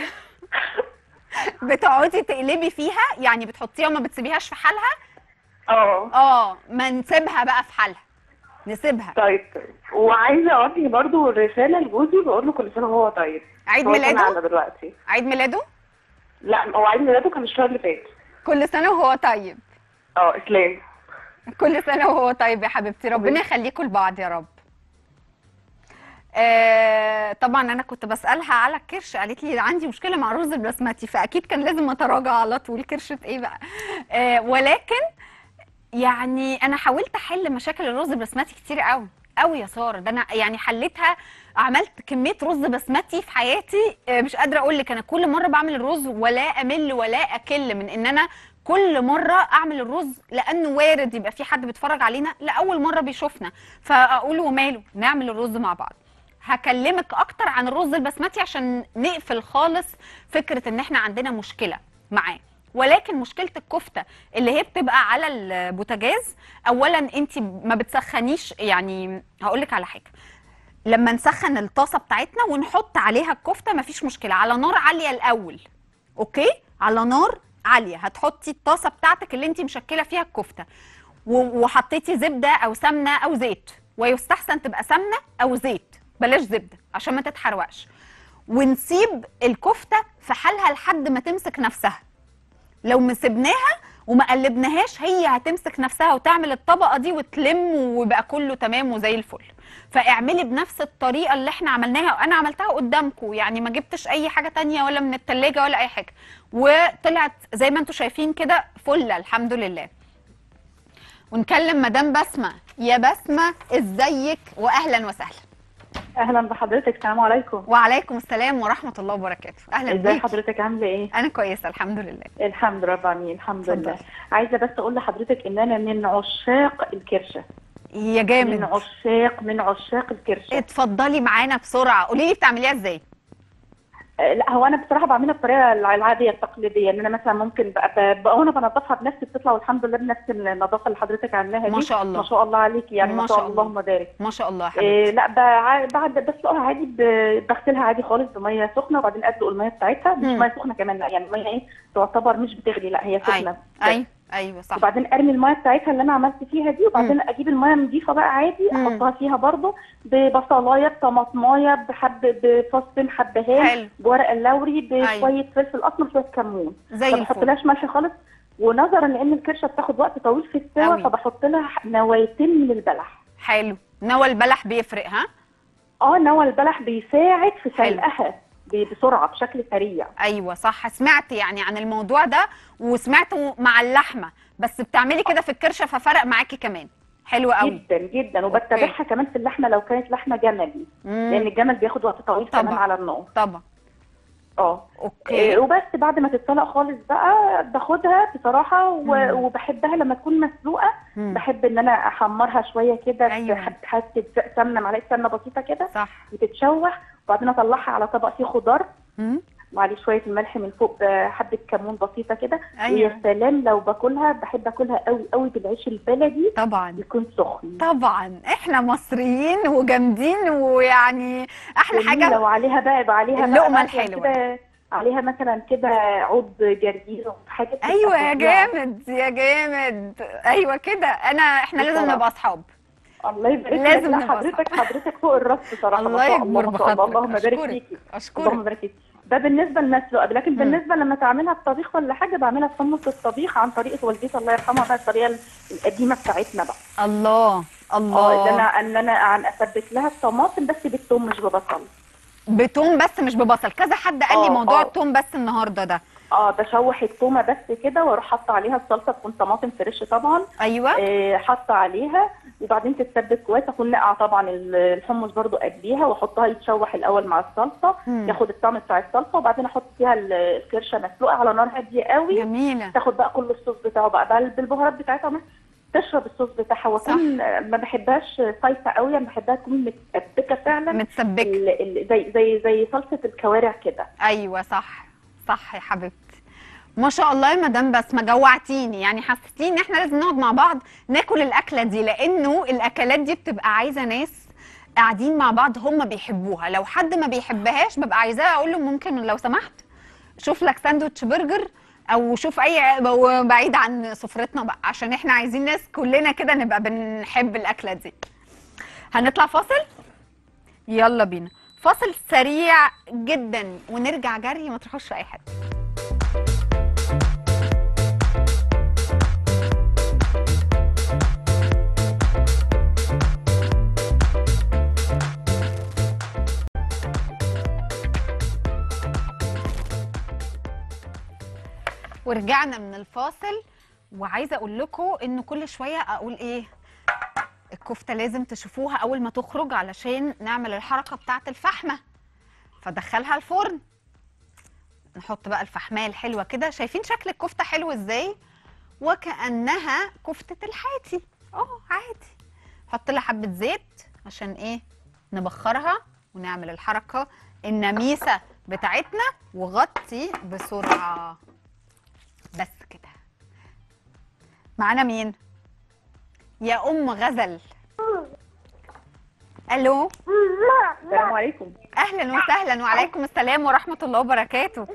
بتقعدي تقلبي فيها يعني بتحطيها وما بتسيبيهاش في حالها اه اه ما نسيبها بقى في حالها نسيبها طيب وعايزه اوجه برضو رساله لجوزي بقول له كل سنه وهو طيب عيد هو سنة ميلاده على دلوقتي عيد ميلاده لا هو عيد ميلاده كان الشهر اللي فات كل سنه وهو طيب اه اسلام كل سنه وهو طيب يا حبيبتي ربنا يخليكم لبعض يا رب آه طبعا انا كنت بسالها على الكرش قالت لي عندي مشكله مع الرز البسمتي فاكيد كان لازم اتراجع على طول كرشه ايه بقى آه ولكن يعني انا حاولت احل مشاكل الرز البسمتي كتير قوي قوي يا ساره ده انا يعني حليتها عملت كميه رز بسمتي في حياتي آه، مش قادره اقول لك انا كل مره بعمل الرز ولا امل ولا اكل من ان انا كل مره اعمل الرز لانه وارد يبقى في حد بيتفرج علينا لاول مره بيشوفنا فاقول وماله نعمل الرز مع بعض هكلمك اكتر عن الرز البسمتي عشان نقفل خالص فكره ان احنا عندنا مشكله معاه ولكن مشكله الكفته اللي هي بتبقى على البوتاجاز اولا انت ما بتسخنيش يعني هقول لك على حاجه لما نسخن الطاسه بتاعتنا ونحط عليها الكفته مفيش مشكله على نار عاليه الاول اوكي على نار عاليه هتحطي الطاسه بتاعتك اللي انت مشكله فيها الكفته و- وحطيتي زبده او سمنه او زيت ويستحسن تبقى سمنه او زيت بلاش زبده عشان ما تتحرقش ونسيب الكفته في حالها لحد ما تمسك نفسها لو مسبناها وما قلبناهاش هي هتمسك نفسها وتعمل الطبقه دي وتلم ويبقى كله تمام وزي الفل فاعملي بنفس الطريقه اللي احنا عملناها وانا عملتها قدامكم يعني ما جبتش اي حاجه تانية ولا من التلاجة ولا اي حاجه وطلعت زي ما انتم شايفين كده فله الحمد لله ونكلم مدام بسمه يا بسمه ازيك واهلا وسهلا اهلا بحضرتك السلام عليكم وعليكم السلام ورحمه الله وبركاته اهلا ازاي بيكي حضرتك عامله ايه انا كويسه الحمد لله الحمد لله رب العالمين الحمد اتفضلي. لله عايزه بس اقول لحضرتك ان انا من عشاق الكرشه يا من جامد عشاق من عشاق الكرشه اتفضلي معانا بسرعه قولي لي بتعمليها ازاي آه، لا هو انا بصراحه بعملها بالطريقه العاديه التقليديه ان انا مثلا ممكن بقى بقى وانا بنضفها بنفسي بتطلع والحمد لله بنفس النظافه اللي حضرتك عاملاها دي ما شاء الله. ما شاء الله عليكي يعني ما ما شاء شاء الله. اللهم بارك ما شاء الله يا إيه حبيبتي لا بع- بعد بسلقها عادي ب- بغسلها عادي خالص بميه سخنه وبعدين ادلق الميه بتاعتها مش مم. ميه سخنه كمان لا يعني الميه ايه تعتبر مش بتغلي لا هي سخنه ايوه ايوه ايوه صح وبعدين ارمي الميه بتاعتها اللي انا عملت فيها دي وبعدين اجيب الميه نضيفه بقى عادي مم. احطها فيها برضو ببصلايه بطماطمايه بحب بفص حبهان حلو بورق اللوري أيوة. بشويه فلفل اسمر شويه كمون زي ما الفل بحطلهاش ملح خالص ونظرا لان الكرشه بتاخد وقت طويل في السوا أوي. فبحط لها نوايتين من البلح حلو نوى البلح بيفرق ها اه نوى البلح بيساعد في حلو. سلقها ب- بسرعه بشكل سريع ايوه صح سمعت يعني عن الموضوع ده وسمعته مع اللحمه بس بتعملي كده في الكرشه ففرق معاكي كمان حلو قوي جدا جدا وبتبعها كمان في اللحمه لو كانت لحمه جملي لان مم. الجمل بياخد وقت طويل كمان طبعا. على النار طبعا اه اوكي إيه، وبس بعد ما تتسلق خالص بقى باخدها بصراحه و- مم. وبحبها لما تكون مسلوقه مم. بحب ان انا احمرها شويه كده أيوة. بحب حته سمنه معلقه سمنه بسيطه كده صح وتتشوح وبعدين اطلعها على طبق فيه خضار مم. وعليه شويه الملح من فوق بحبه كمون بسيطه كده أيوة. ويا سلام لو باكلها بحب اكلها قوي قوي بالعيش البلدي طبعا يكون سخن طبعا احنا مصريين وجامدين ويعني احلى جميلة، حاجه وعليها بقى يبقى عليها بقى اللقمة مثلاً الحلوة. كده عليها مثلا كده عود جرجير وحاجات بتبقى ايوه يا فظيعة. جامد يا جامد ايوه كده انا احنا لازم بصراحة. نبقى اصحاب الله يبارك لك لازم لا نبقى حضرتك حضرتك فوق الراس بصراحه الله ما شاء يكبر ما شاء الله بخاطرك. اللهم بارك أشكرك. فيكي اشكرك اللهم بارك فيكي ده بالنسبه للمسلوقه لكن مم. بالنسبه لما تعملها في طبيخ ولا حاجه بعملها في حمص الطبيخ عن طريقه والدتي الله يرحمها بقى الطريقه القديمه بتاعتنا بقى الله اه ان الله انا ان انا عن اسبك لها الطماطم بس بالثوم مش ببصل بتوم بس مش ببصل كذا حد قال لي آه، موضوع آه. التوم بس النهارده ده اه بشوح التومه بس كده واروح حاطه عليها الصلصه تكون طماطم فريش طبعا ايوه آه، حاطه عليها وبعدين تتسبك كويس اكون نقع طبعا ال- الحمص برضو قبليها واحطها يتشوح الاول مع الصلصه مم. ياخد الطعم بتاع الصلصه وبعدين احط فيها ال- الكرشه مسلوقه على نار هاديه قوي جميله تاخد بقى كل الصوص بتاعه بقى, بقى بالبهارات بتاعتها بس تشرب الصوص بتاعها واكون ما بحبهاش صيصه قوي انا بحبها تكون متسبكه فعلا متسبكه ال- ال- زي زي زي صلصه الكوارع كده ايوه صح صح يا حبيبتي ما شاء الله يا مدام بسمه جوعتيني يعني حسيتيني ان احنا لازم نقعد مع بعض ناكل الاكله دي لانه الاكلات دي بتبقى عايزه ناس قاعدين مع بعض هم بيحبوها لو حد ما بيحبهاش ببقى عايزاه اقول له ممكن لو سمحت شوف لك ساندوتش برجر او شوف اي بعيد عن سفرتنا بقى عشان احنا عايزين ناس كلنا كده نبقى بنحب الاكله دي هنطلع فاصل يلا بينا فاصل سريع جدا ونرجع جري ما تروحوش في اي حته ورجعنا من الفاصل وعايزه اقول لكم ان كل شويه اقول ايه الكفته لازم تشوفوها اول ما تخرج علشان نعمل الحركه بتاعه الفحمه فدخلها الفرن نحط بقى الفحمايه الحلوه كده شايفين شكل الكفته حلو ازاي وكانها كفته الحاتي اه عادي حط لها حبه زيت عشان ايه نبخرها ونعمل الحركه النميسه بتاعتنا وغطي بسرعه بس كده معانا مين يا ام غزل الو السلام عليكم اهلا وسهلا وعليكم السلام ورحمه الله وبركاته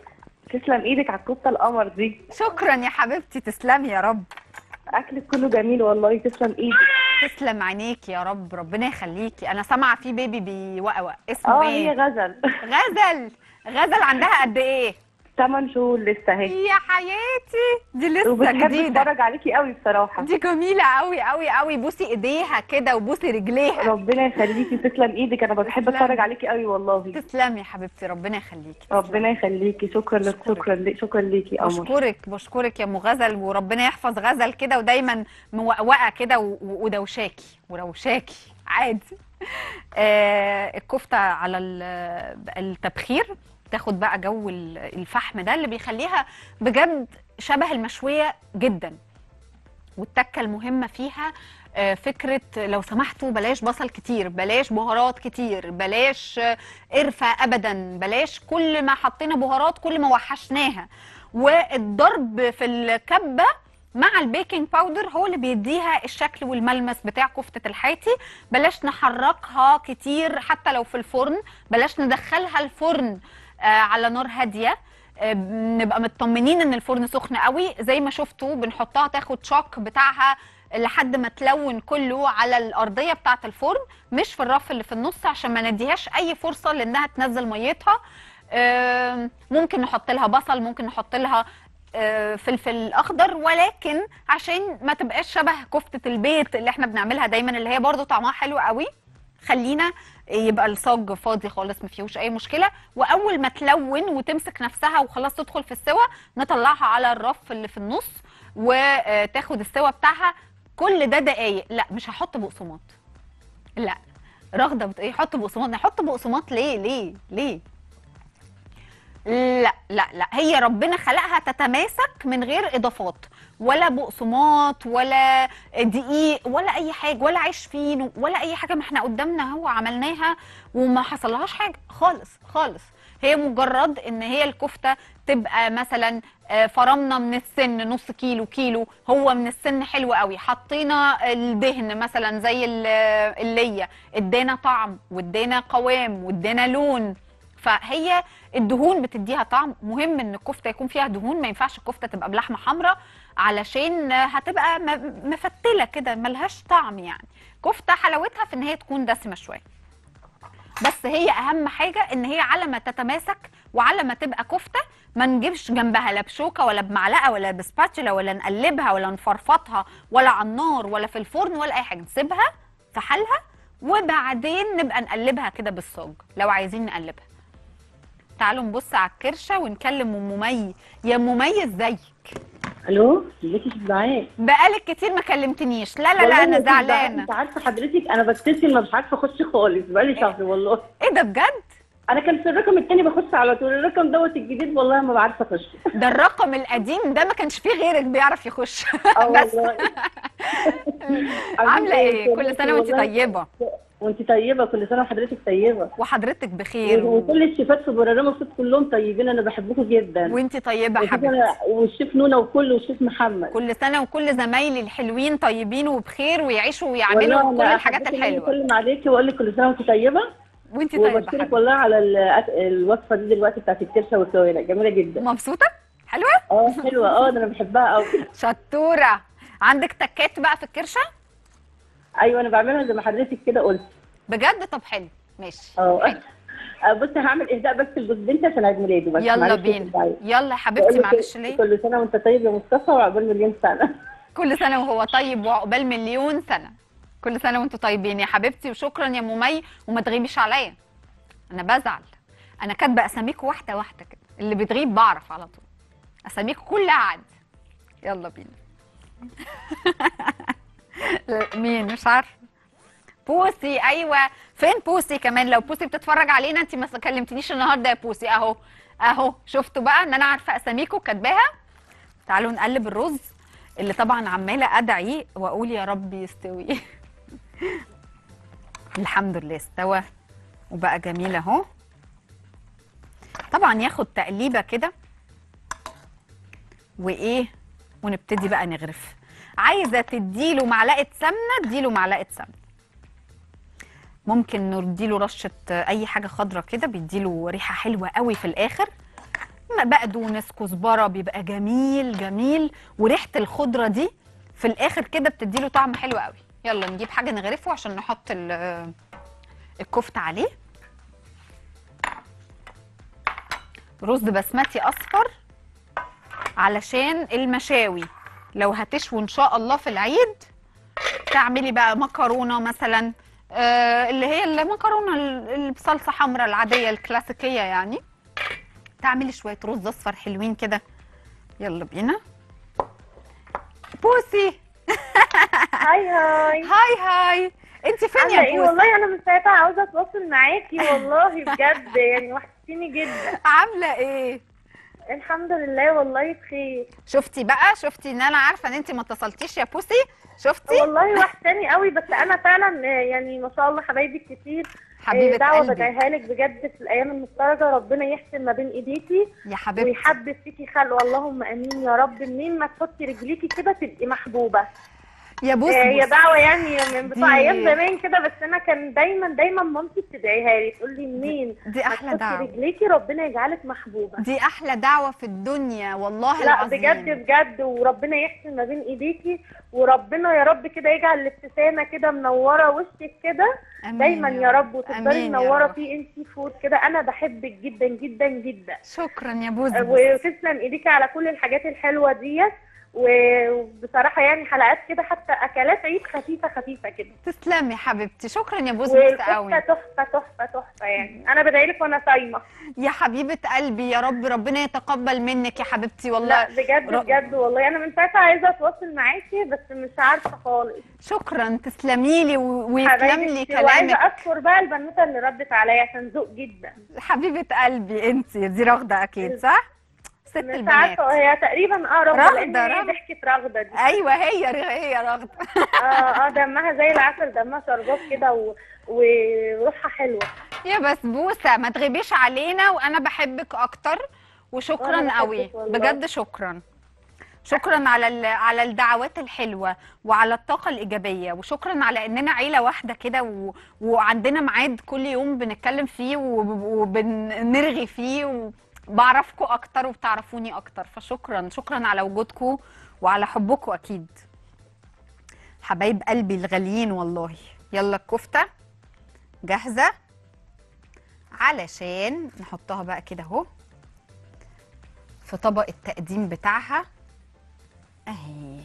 تسلم ايدك على الكفته القمر دي شكرا يا حبيبتي تسلمي يا رب اكلك كله جميل والله تسلم ايدك تسلم عينيك يا رب ربنا يخليكي انا سامعه في بيبي بيوقوق اسمه اه ايه هي غزل غزل غزل عندها قد ايه 8 شهور لسه اهي يا حياتي دي لسه وبتحب جديده تتفرج عليكي قوي بصراحه دي جميله قوي قوي قوي بوسي ايديها كده وبوسي رجليها ربنا يخليكي تسلم ايدك انا بحب تسلم. اتفرج عليكي قوي والله تسلمي يا حبيبتي ربنا يخليكي ربنا يخليكي شكرا لك أشكرك. شكرا لك شكرا ليكي يا قمر بشكرك بشكرك يا ام غزل وربنا يحفظ غزل كده ودايما موقوقه كده و- و- ودوشاكي وروشاكي عادي آه الكفته على ال- التبخير تاخد بقى جو ال- الفحم ده اللي بيخليها بجد شبه المشويه جدا والتكه المهمه فيها آه، فكره لو سمحتوا بلاش بصل كتير بلاش بهارات كتير بلاش آه، قرفه ابدا بلاش كل ما حطينا بهارات كل ما وحشناها والضرب في الكبه مع البيكنج باودر هو اللي بيديها الشكل والملمس بتاع كفته الحاتي بلاش نحركها كتير حتى لو في الفرن بلاش ندخلها الفرن آه، على نار هاديه آه، نبقى مطمنين ان الفرن سخن قوي زي ما شفتوا بنحطها تاخد شوك بتاعها لحد ما تلون كله على الارضيه بتاعه الفرن مش في الرف اللي في النص عشان ما نديهاش اي فرصه لانها تنزل ميتها آم، ممكن نحط لها بصل ممكن نحط لها آه، فلفل اخضر ولكن عشان ما تبقاش شبه كفته البيت اللي احنا بنعملها دايما اللي هي برضو طعمها حلو قوي خلينا يبقى الصاج فاضي خالص ما فيهوش اي مشكله واول ما تلون وتمسك نفسها وخلاص تدخل في السوا نطلعها على الرف اللي في النص وتاخد السوا بتاعها كل ده دقايق لا مش هحط بقسماط لا رغده بت... إيه، حط بقسماط نحط بقسماط ليه ليه ليه لا لا لا هي ربنا خلقها تتماسك من غير اضافات ولا بقسماط ولا دقيق ولا اي حاجه ولا عيش فين ولا اي حاجه ما احنا قدامنا هو عملناها وما حصلهاش حاجه خالص خالص هي مجرد ان هي الكفته تبقى مثلا آه، فرمنا من السن نص كيلو كيلو هو من السن حلو قوي حطينا الدهن مثلا زي ال- اللية ادانا طعم وادانا قوام وادانا لون فهي الدهون بتديها طعم مهم ان الكفته يكون فيها دهون ما ينفعش الكفته تبقى بلحمه حمراء علشان هتبقى م- مفتله كده ملهاش طعم يعني كفته حلاوتها في ان هي تكون دسمه شويه بس هي اهم حاجه ان هي على ما تتماسك وعلى ما تبقى كفته ما نجيبش جنبها لا بشوكه ولا بمعلقه ولا بسباتشولا ولا نقلبها ولا نفرفطها ولا على النار ولا في الفرن ولا اي حاجه نسيبها في حالها وبعدين نبقى نقلبها كده بالصاج لو عايزين نقلبها تعالوا نبص على الكرشه ونكلم ام مي يا ام مي ازيك الو ازيك يا دعاء بقالك كتير ما كلمتنيش لا لا لا انا زعلانه انت عارفه حضرتك انا ببتسم ما مش عارفه اخش خالص بقالي شهر والله ايه ده بجد انا كان في الرقم الثاني بخش على طول الرقم دوت الجديد والله ما بعرف اخش ده الرقم القديم ده ما كانش فيه غيرك بيعرف يخش اه بس والله عامله ايه كل كويسة سنه وانت والله. طيبه وانت طيبه كل سنه وحضرتك طيبه وحضرتك بخير و... وكل الشيفات في بوراريما الصوت كلهم طيبين انا بحبكم جدا وانت طيبه وكده حبيبتي أنا- والشيف نونا وكل والشيف محمد كل سنه وكل زمايلي الحلوين طيبين وبخير ويعيشوا ويعملوا والله كل أنا الحاجات حبيت إن أنا الحلوه اسلم عليكي واقول لك كل سنه وانت طيبه وانت طيبه وبشكرك حبيبتي والله على ال- الوصفه دي دلوقتي بتاعت الكرشه والكوارع جميله جدا مبسوطه حلوه اه حلوه اه ده انا بحبها قوي شطوره عندك تكات بقى في الكرشه ايوه انا بعملها زي ما حضرتك كده قلت بجد طب حلو ماشي اه حلو. آه، بصي هعمل اهداء بس لجوز بنتي عشان عيد ميلاده بس يلا معلش بينا تزعلي. يلا يا حبيبتي بقول لك معلش ليه كل سنه وانت طيب يا مصطفى وعقبال مليون سنه كل سنه وهو طيب وعقبال مليون سنه كل سنه وانتم طيبين يا حبيبتي وشكرا يا ممي وما تغيبيش عليا انا بزعل انا كاتبه اساميكوا واحده واحده كده اللي بتغيب بعرف على طول اساميكوا كلها عادي يلا بينا لا، مين مش عارفه بوسي ايوه فين بوسي كمان لو بوسي بتتفرج علينا انت ما كلمتنيش النهارده يا بوسي اهو اهو شفتوا بقى ان انا عارفه اساميكوا كاتباها تعالوا نقلب الرز اللي طبعا عماله ادعي واقول يا رب يستوي الحمد لله استوى وبقى جميل اهو طبعا ياخد تقليبه كده وايه ونبتدي بقى نغرف عايزه تديله معلقه سمنه اديله معلقه سمنه ممكن نديله رشه اي حاجه خضره كده بيديله ريحه حلوه قوي في الاخر بقدونس كزبره بيبقى جميل جميل وريحه الخضره دي في الاخر كده بتديله طعم حلو قوي يلا نجيب حاجه نغرفه عشان نحط ال- الكفته عليه رز بسمتي اصفر علشان المشاوي لو هتشوي ان شاء الله في العيد تعملي بقى مكرونه مثلا آه اللي هي المكرونه ال- اللي بصلصه حمراء العاديه الكلاسيكيه يعني تعملي شويه رز اصفر حلوين كده يلا بينا بوسي هاي هاي هاي هاي انت فين عاملة يا ايه بوسي والله انا من ساعتها عاوزه اتواصل معاكي والله بجد يعني وحشتيني جدا عامله ايه الحمد لله والله بخير شفتي بقى شفتي ان انا عارفه ان انت ما اتصلتيش يا بوسي شفتي والله وحشاني قوي بس انا فعلا آه، يعني ما شاء الله حبايبي كتير حبيبة آه، دعوه قلبي. بدعيها لك بجد في الايام المفترجه ربنا يحسن ما بين ايديكي يا حبيبتي ويحبب فيكي خلقه اللهم امين يا رب منين ما تحطي رجليكي كده تبقي محبوبه يا بوسي آه، هي بوسي. دعوه يعني من بتوع دي- ايام زمان كده بس انا كان دايما دايما مامتي بتدعيها لي تقول لي منين دي ما احلى تحطي دعوه رجليكي ربنا يجعلك محبوبه دي احلى دعوه في الدنيا والله لا العظيم بجد بجد وربنا يحسن ما بين ايديكي وربنا يا رب كده يجعل الابتسامه كده منوره وشك كده آمين دايما يا رب وتفضلي آمين يا منوره رب. في انتي فود كده انا بحبك جدا جدا جدا شكرا يا بوسي وتسلم ايديكي على كل الحاجات الحلوه ديت وبصراحه يعني حلقات كده حتى اكلات عيد خفيفه خفيفه كده تسلمي حبيبتي شكرا يا بوسي بوسي قوي والكفته تحفه تحفه تحفه يعني انا بدعي لك وانا صايمه يا حبيبه قلبي يا رب ربنا يتقبل منك يا حبيبتي والله لا بجد ر- بجد والله انا من ساعتها عايزه اتواصل معاكي بس مش عارفه خالص شكرا تسلمي لي و- ويسلم لي حبايبتي، وعايزه كلامك اشكر بقى البنوته اللي ردت عليا عشان ذوق جدا حبيبه قلبي انت دي رغده اكيد صح ست مش البنات عارفه هي تقريبا اه رغده رغدة، لان هي رغدة. ضحكه رغده دي ايوه هي هي رغده اه اه دمها زي العسل دمها شربات كده و... وروحها حلوه يا بسبوسه ما تغيبيش علينا وانا بحبك اكتر وشكرا وأنا قوي بحبك والله. بجد شكرا شكرا على ال- على الدعوات الحلوه وعلى الطاقه الايجابيه وشكرا على اننا عيله واحده كده و... وعندنا ميعاد كل يوم بنتكلم فيه وب- وبنرغي فيه وبعرفكم اكتر وبتعرفوني اكتر فشكرا شكرا على وجودكم وعلى حبكم اكيد حبايب قلبي الغاليين والله يلا الكفته جاهزه علشان نحطها بقى كده اهو في طبق التقديم بتاعها اهي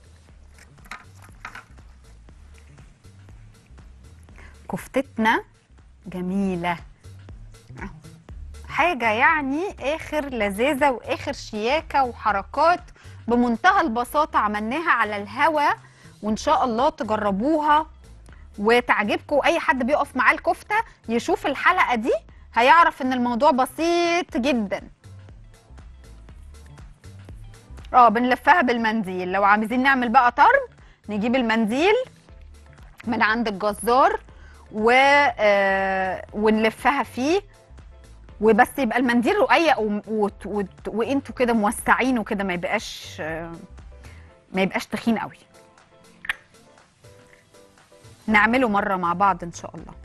كفتتنا جميلة أهو. حاجة يعني آخر لذاذة وآخر شياكة وحركات بمنتهى البساطة عملناها على الهوا وإن شاء الله تجربوها وتعجبكم اي حد بيقف معاه الكفته يشوف الحلقه دي هيعرف ان الموضوع بسيط جدا اه بنلفها بالمنديل لو عايزين نعمل بقى طرد نجيب المنديل من عند الجزار و... آه ونلفها فيه وبس يبقى المنديل رقيق و... و... و... وانتوا كده موسعينه كده ما يبقاش آه ما يبقاش تخين قوي نعمله مرة مع بعض إن شاء الله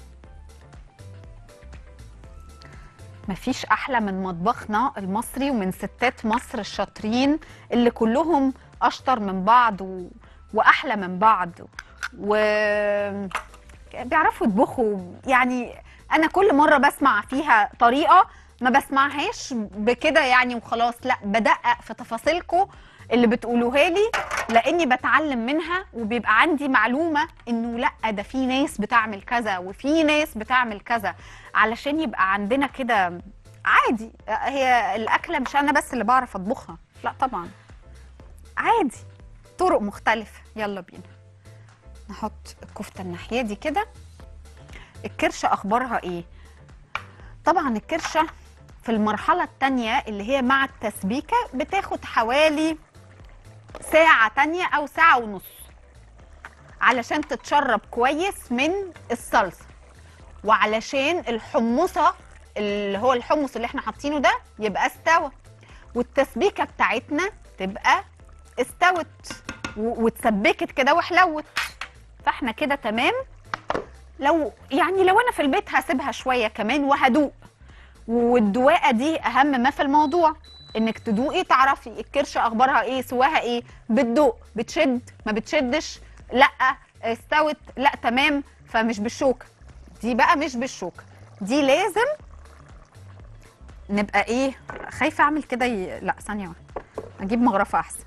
مفيش أحلى من مطبخنا المصري ومن ستات مصر الشاطرين اللي كلهم أشطر من بعض و... وأحلى من بعض و بيعرفوا يطبخوا يعني أنا كل مرة بسمع فيها طريقة ما بسمعهاش بكده يعني وخلاص لا بدقق في تفاصيلكم اللي بتقولوها لي لاني بتعلم منها وبيبقى عندي معلومه انه لا ده في ناس بتعمل كذا وفي ناس بتعمل كذا علشان يبقى عندنا كده عادي هي الاكله مش انا بس اللي بعرف اطبخها لا طبعا عادي طرق مختلفه يلا بينا نحط الكفته الناحيه دي كده الكرشه اخبارها ايه طبعا الكرشه في المرحله الثانيه اللي هي مع التسبيكه بتاخد حوالي ساعة تانية أو ساعة ونص علشان تتشرب كويس من الصلصة وعلشان الحمصة اللي هو الحمص اللي احنا حاطينه ده يبقى استوى والتسبيكة بتاعتنا تبقى استوت و- واتسبكت كده وحلوت فاحنا كده تمام لو يعني لو انا في البيت هسيبها شوية كمان وهدوق والدواقه دي اهم ما في الموضوع انك تدوقي تعرفي الكرشه اخبارها ايه سواها ايه بتدوق بتشد ما بتشدش لا استوت لا تمام فمش بالشوكه دي بقى مش بالشوكه دي لازم نبقى ايه خايفه اعمل كده ي... لا ثانيه واحده اجيب مغرفه احسن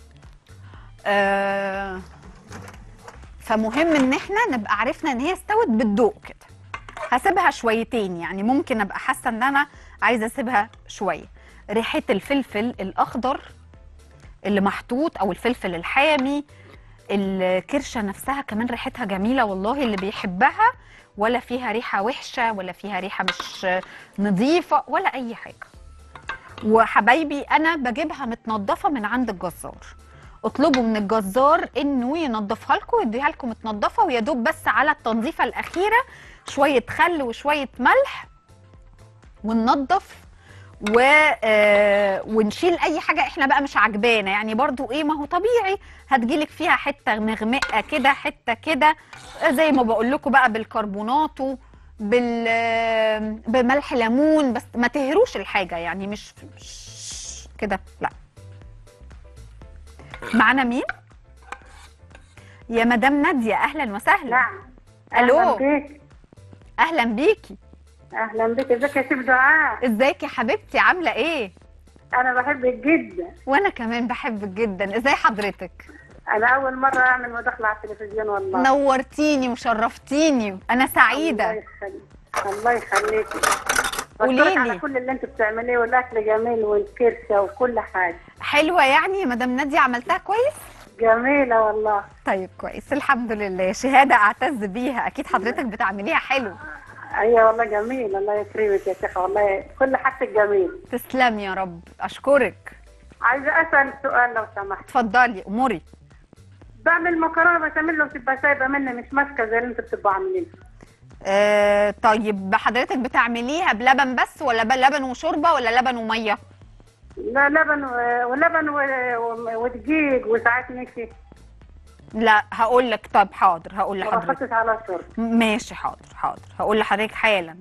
آه فمهم ان احنا نبقى عرفنا ان هي استوت بالذوق كده هسيبها شويتين يعني ممكن ابقى حاسه ان انا عايزه اسيبها شويه ريحه الفلفل الاخضر اللي محطوط او الفلفل الحامي الكرشه نفسها كمان ريحتها جميله والله اللي بيحبها ولا فيها ريحه وحشه ولا فيها ريحه مش نظيفه ولا اي حاجه وحبايبي انا بجيبها متنضفه من عند الجزار اطلبوا من الجزار انه ينضفها لكم ويديها لكم متنضفه ويا دوب بس على التنظيفه الاخيره شويه خل وشويه ملح وننضف و... آه، ونشيل اي حاجه احنا بقى مش عجبانا يعني برضو ايه ما هو طبيعي هتجيلك فيها حته مغمقه كده حته كده زي ما بقول لكم بقى بالكربوناتو بال آه، بملح ليمون بس ما تهروش الحاجه يعني مش, مش كده لا معانا مين يا مدام ناديه اهلا وسهلا نعم الو أهلاً بيك. اهلا بيكي اهلا بك ازيك يا شيف دعاء ازيك يا حبيبتي عامله ايه انا بحبك جدا وانا كمان بحبك جدا ازاي حضرتك انا اول مره اعمل مداخله على التلفزيون والله نورتيني وشرفتيني انا سعيده الله يخليك الله يخليكي قوليلي. بشكرك على كل اللي انت بتعمليه والاكل جميل والكرشه وكل حاجه حلوه يعني يا مدام ناديه عملتها كويس جميله والله طيب كويس الحمد لله شهاده اعتز بيها اكيد حضرتك بتعمليها حلو ايوه والله جميل الله يكرمك يا شيخه والله كل حاجتك جميل تسلمي يا رب اشكرك عايزه اسال سؤال لو سمحت اتفضلي اموري بعمل مكرونه بشاميل وتبقى سايبه مني مش ماسكه زي اللي انت بتبقى عاملينها آه طيب حضرتك بتعمليها بلبن بس ولا بلبن وشوربه ولا لبن وميه لا لبن و- ولبن و- و- ودقيق وساعات نشي لا هقول لك طب حاضر هقول ما لحضرتك بحطش على شرب ماشي حاضر حاضر هقول لحضرتك حالا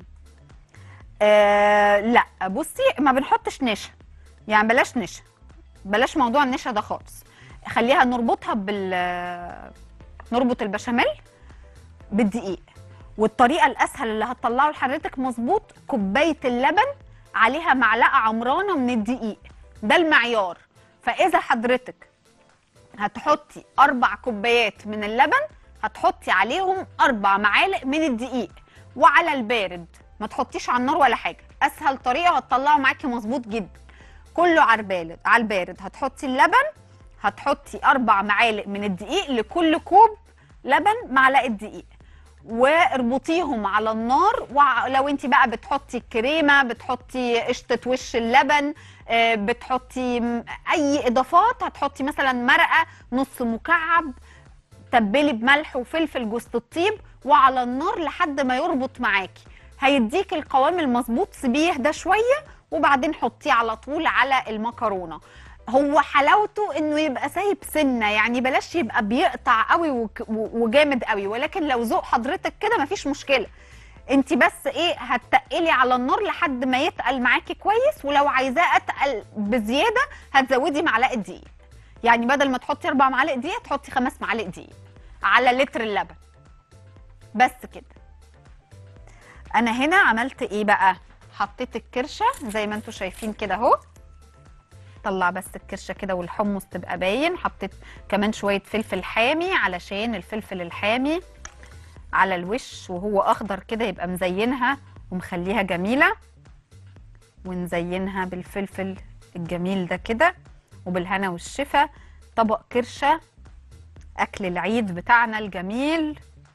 آه لا بصي ما بنحطش نشا يعني بلاش نشا بلاش موضوع النشا ده خالص خليها نربطها بال نربط البشاميل بالدقيق والطريقه الاسهل اللي هتطلعه لحضرتك مظبوط كوبايه اللبن عليها معلقه عمرانه من الدقيق ده المعيار فاذا حضرتك هتحطي اربع كوبايات من اللبن هتحطي عليهم اربع معالق من الدقيق وعلى البارد ما تحطيش على النار ولا حاجه اسهل طريقه هتطلعه معاكي مظبوط جدا كله على البارد على البارد هتحطي اللبن هتحطي اربع معالق من الدقيق لكل كوب لبن معلقه دقيق واربطيهم على النار ولو انت بقى بتحطي الكريمه بتحطي قشطه وش اللبن آه، بتحطي م- اي اضافات هتحطي مثلا مرقه نص مكعب تبلي بملح وفلفل جوز الطيب وعلى النار لحد ما يربط معاكي هيديك القوام المظبوط سيبيه يهدى شويه وبعدين حطيه على طول على المكرونه هو حلاوته انه يبقى سايب سنه يعني بلاش يبقى بيقطع قوي وك- و- وجامد قوي ولكن لو ذوق حضرتك كده مفيش مشكله انت بس ايه هتقلي على النار لحد ما يتقل معاكي كويس ولو عايزاه اتقل بزياده هتزودي معلقه دقيق يعني بدل ما تحطي اربع معالق دقيق تحطي خمس معالق دقيق على لتر اللبن بس كده انا هنا عملت ايه بقى حطيت الكرشه زي ما انتم شايفين كده اهو طلع بس الكرشه كده والحمص تبقى باين حطيت كمان شويه فلفل حامي علشان الفلفل الحامي على الوش وهو اخضر كده يبقى مزينها ومخليها جميله ونزينها بالفلفل الجميل ده كده وبالهنا والشفا طبق كرشه اكل العيد بتاعنا الجميل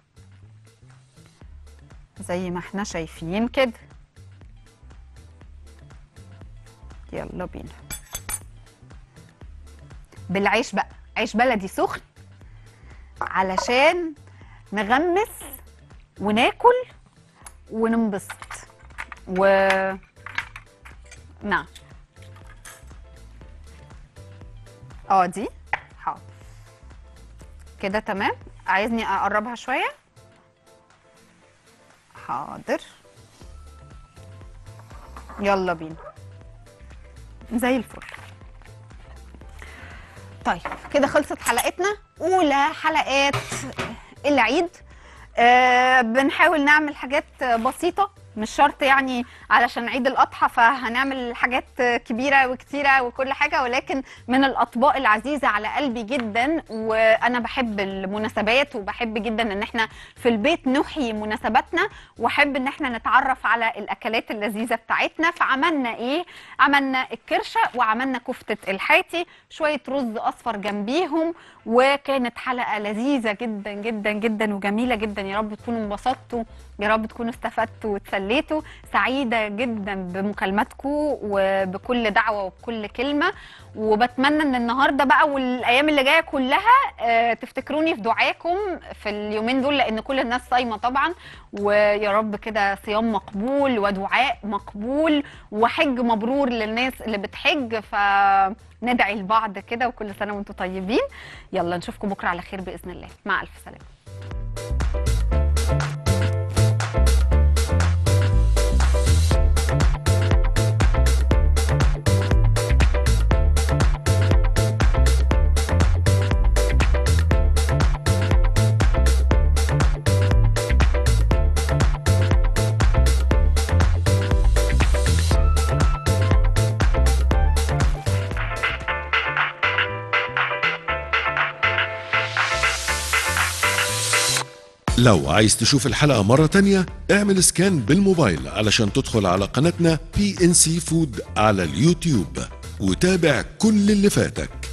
زي ما احنا شايفين كده يلا بينا بالعيش بقى عيش بلدي سخن علشان نغمس وناكل وننبسط و نعم اه دي حاضر كده تمام عايزني اقربها شويه حاضر يلا بينا زي الفل طيب كده خلصت حلقتنا اولى حلقات العيد آه بنحاول نعمل حاجات بسيطه مش شرط يعني علشان عيد الاضحى فهنعمل حاجات كبيره وكتيره وكل حاجه ولكن من الاطباق العزيزه على قلبي جدا وانا بحب المناسبات وبحب جدا ان احنا في البيت نحيي مناسباتنا واحب ان احنا نتعرف على الاكلات اللذيذه بتاعتنا فعملنا ايه عملنا الكرشه وعملنا كفته الحاتي شويه رز اصفر جنبيهم وكانت حلقه لذيذه جدا جدا جدا وجميله جدا يا رب تكونوا انبسطتوا يا رب تكونوا استفدتوا واتسليتوا سعيده جدا بمكالماتكم وبكل دعوه وبكل كلمه وبتمنى ان النهارده بقى والايام اللي جايه كلها آه، تفتكروني في دعاكم في اليومين دول لان كل الناس صايمه طبعا ويا رب كده صيام مقبول ودعاء مقبول وحج مبرور للناس اللي بتحج فندعي لبعض كده وكل سنه وانتم طيبين يلا نشوفكم بكره على خير باذن الله مع الف سلامه لو عايز تشوف الحلقة مرة تانية اعمل سكان بالموبايل علشان تدخل على قناتنا بي ان سي فود على اليوتيوب وتابع كل اللي فاتك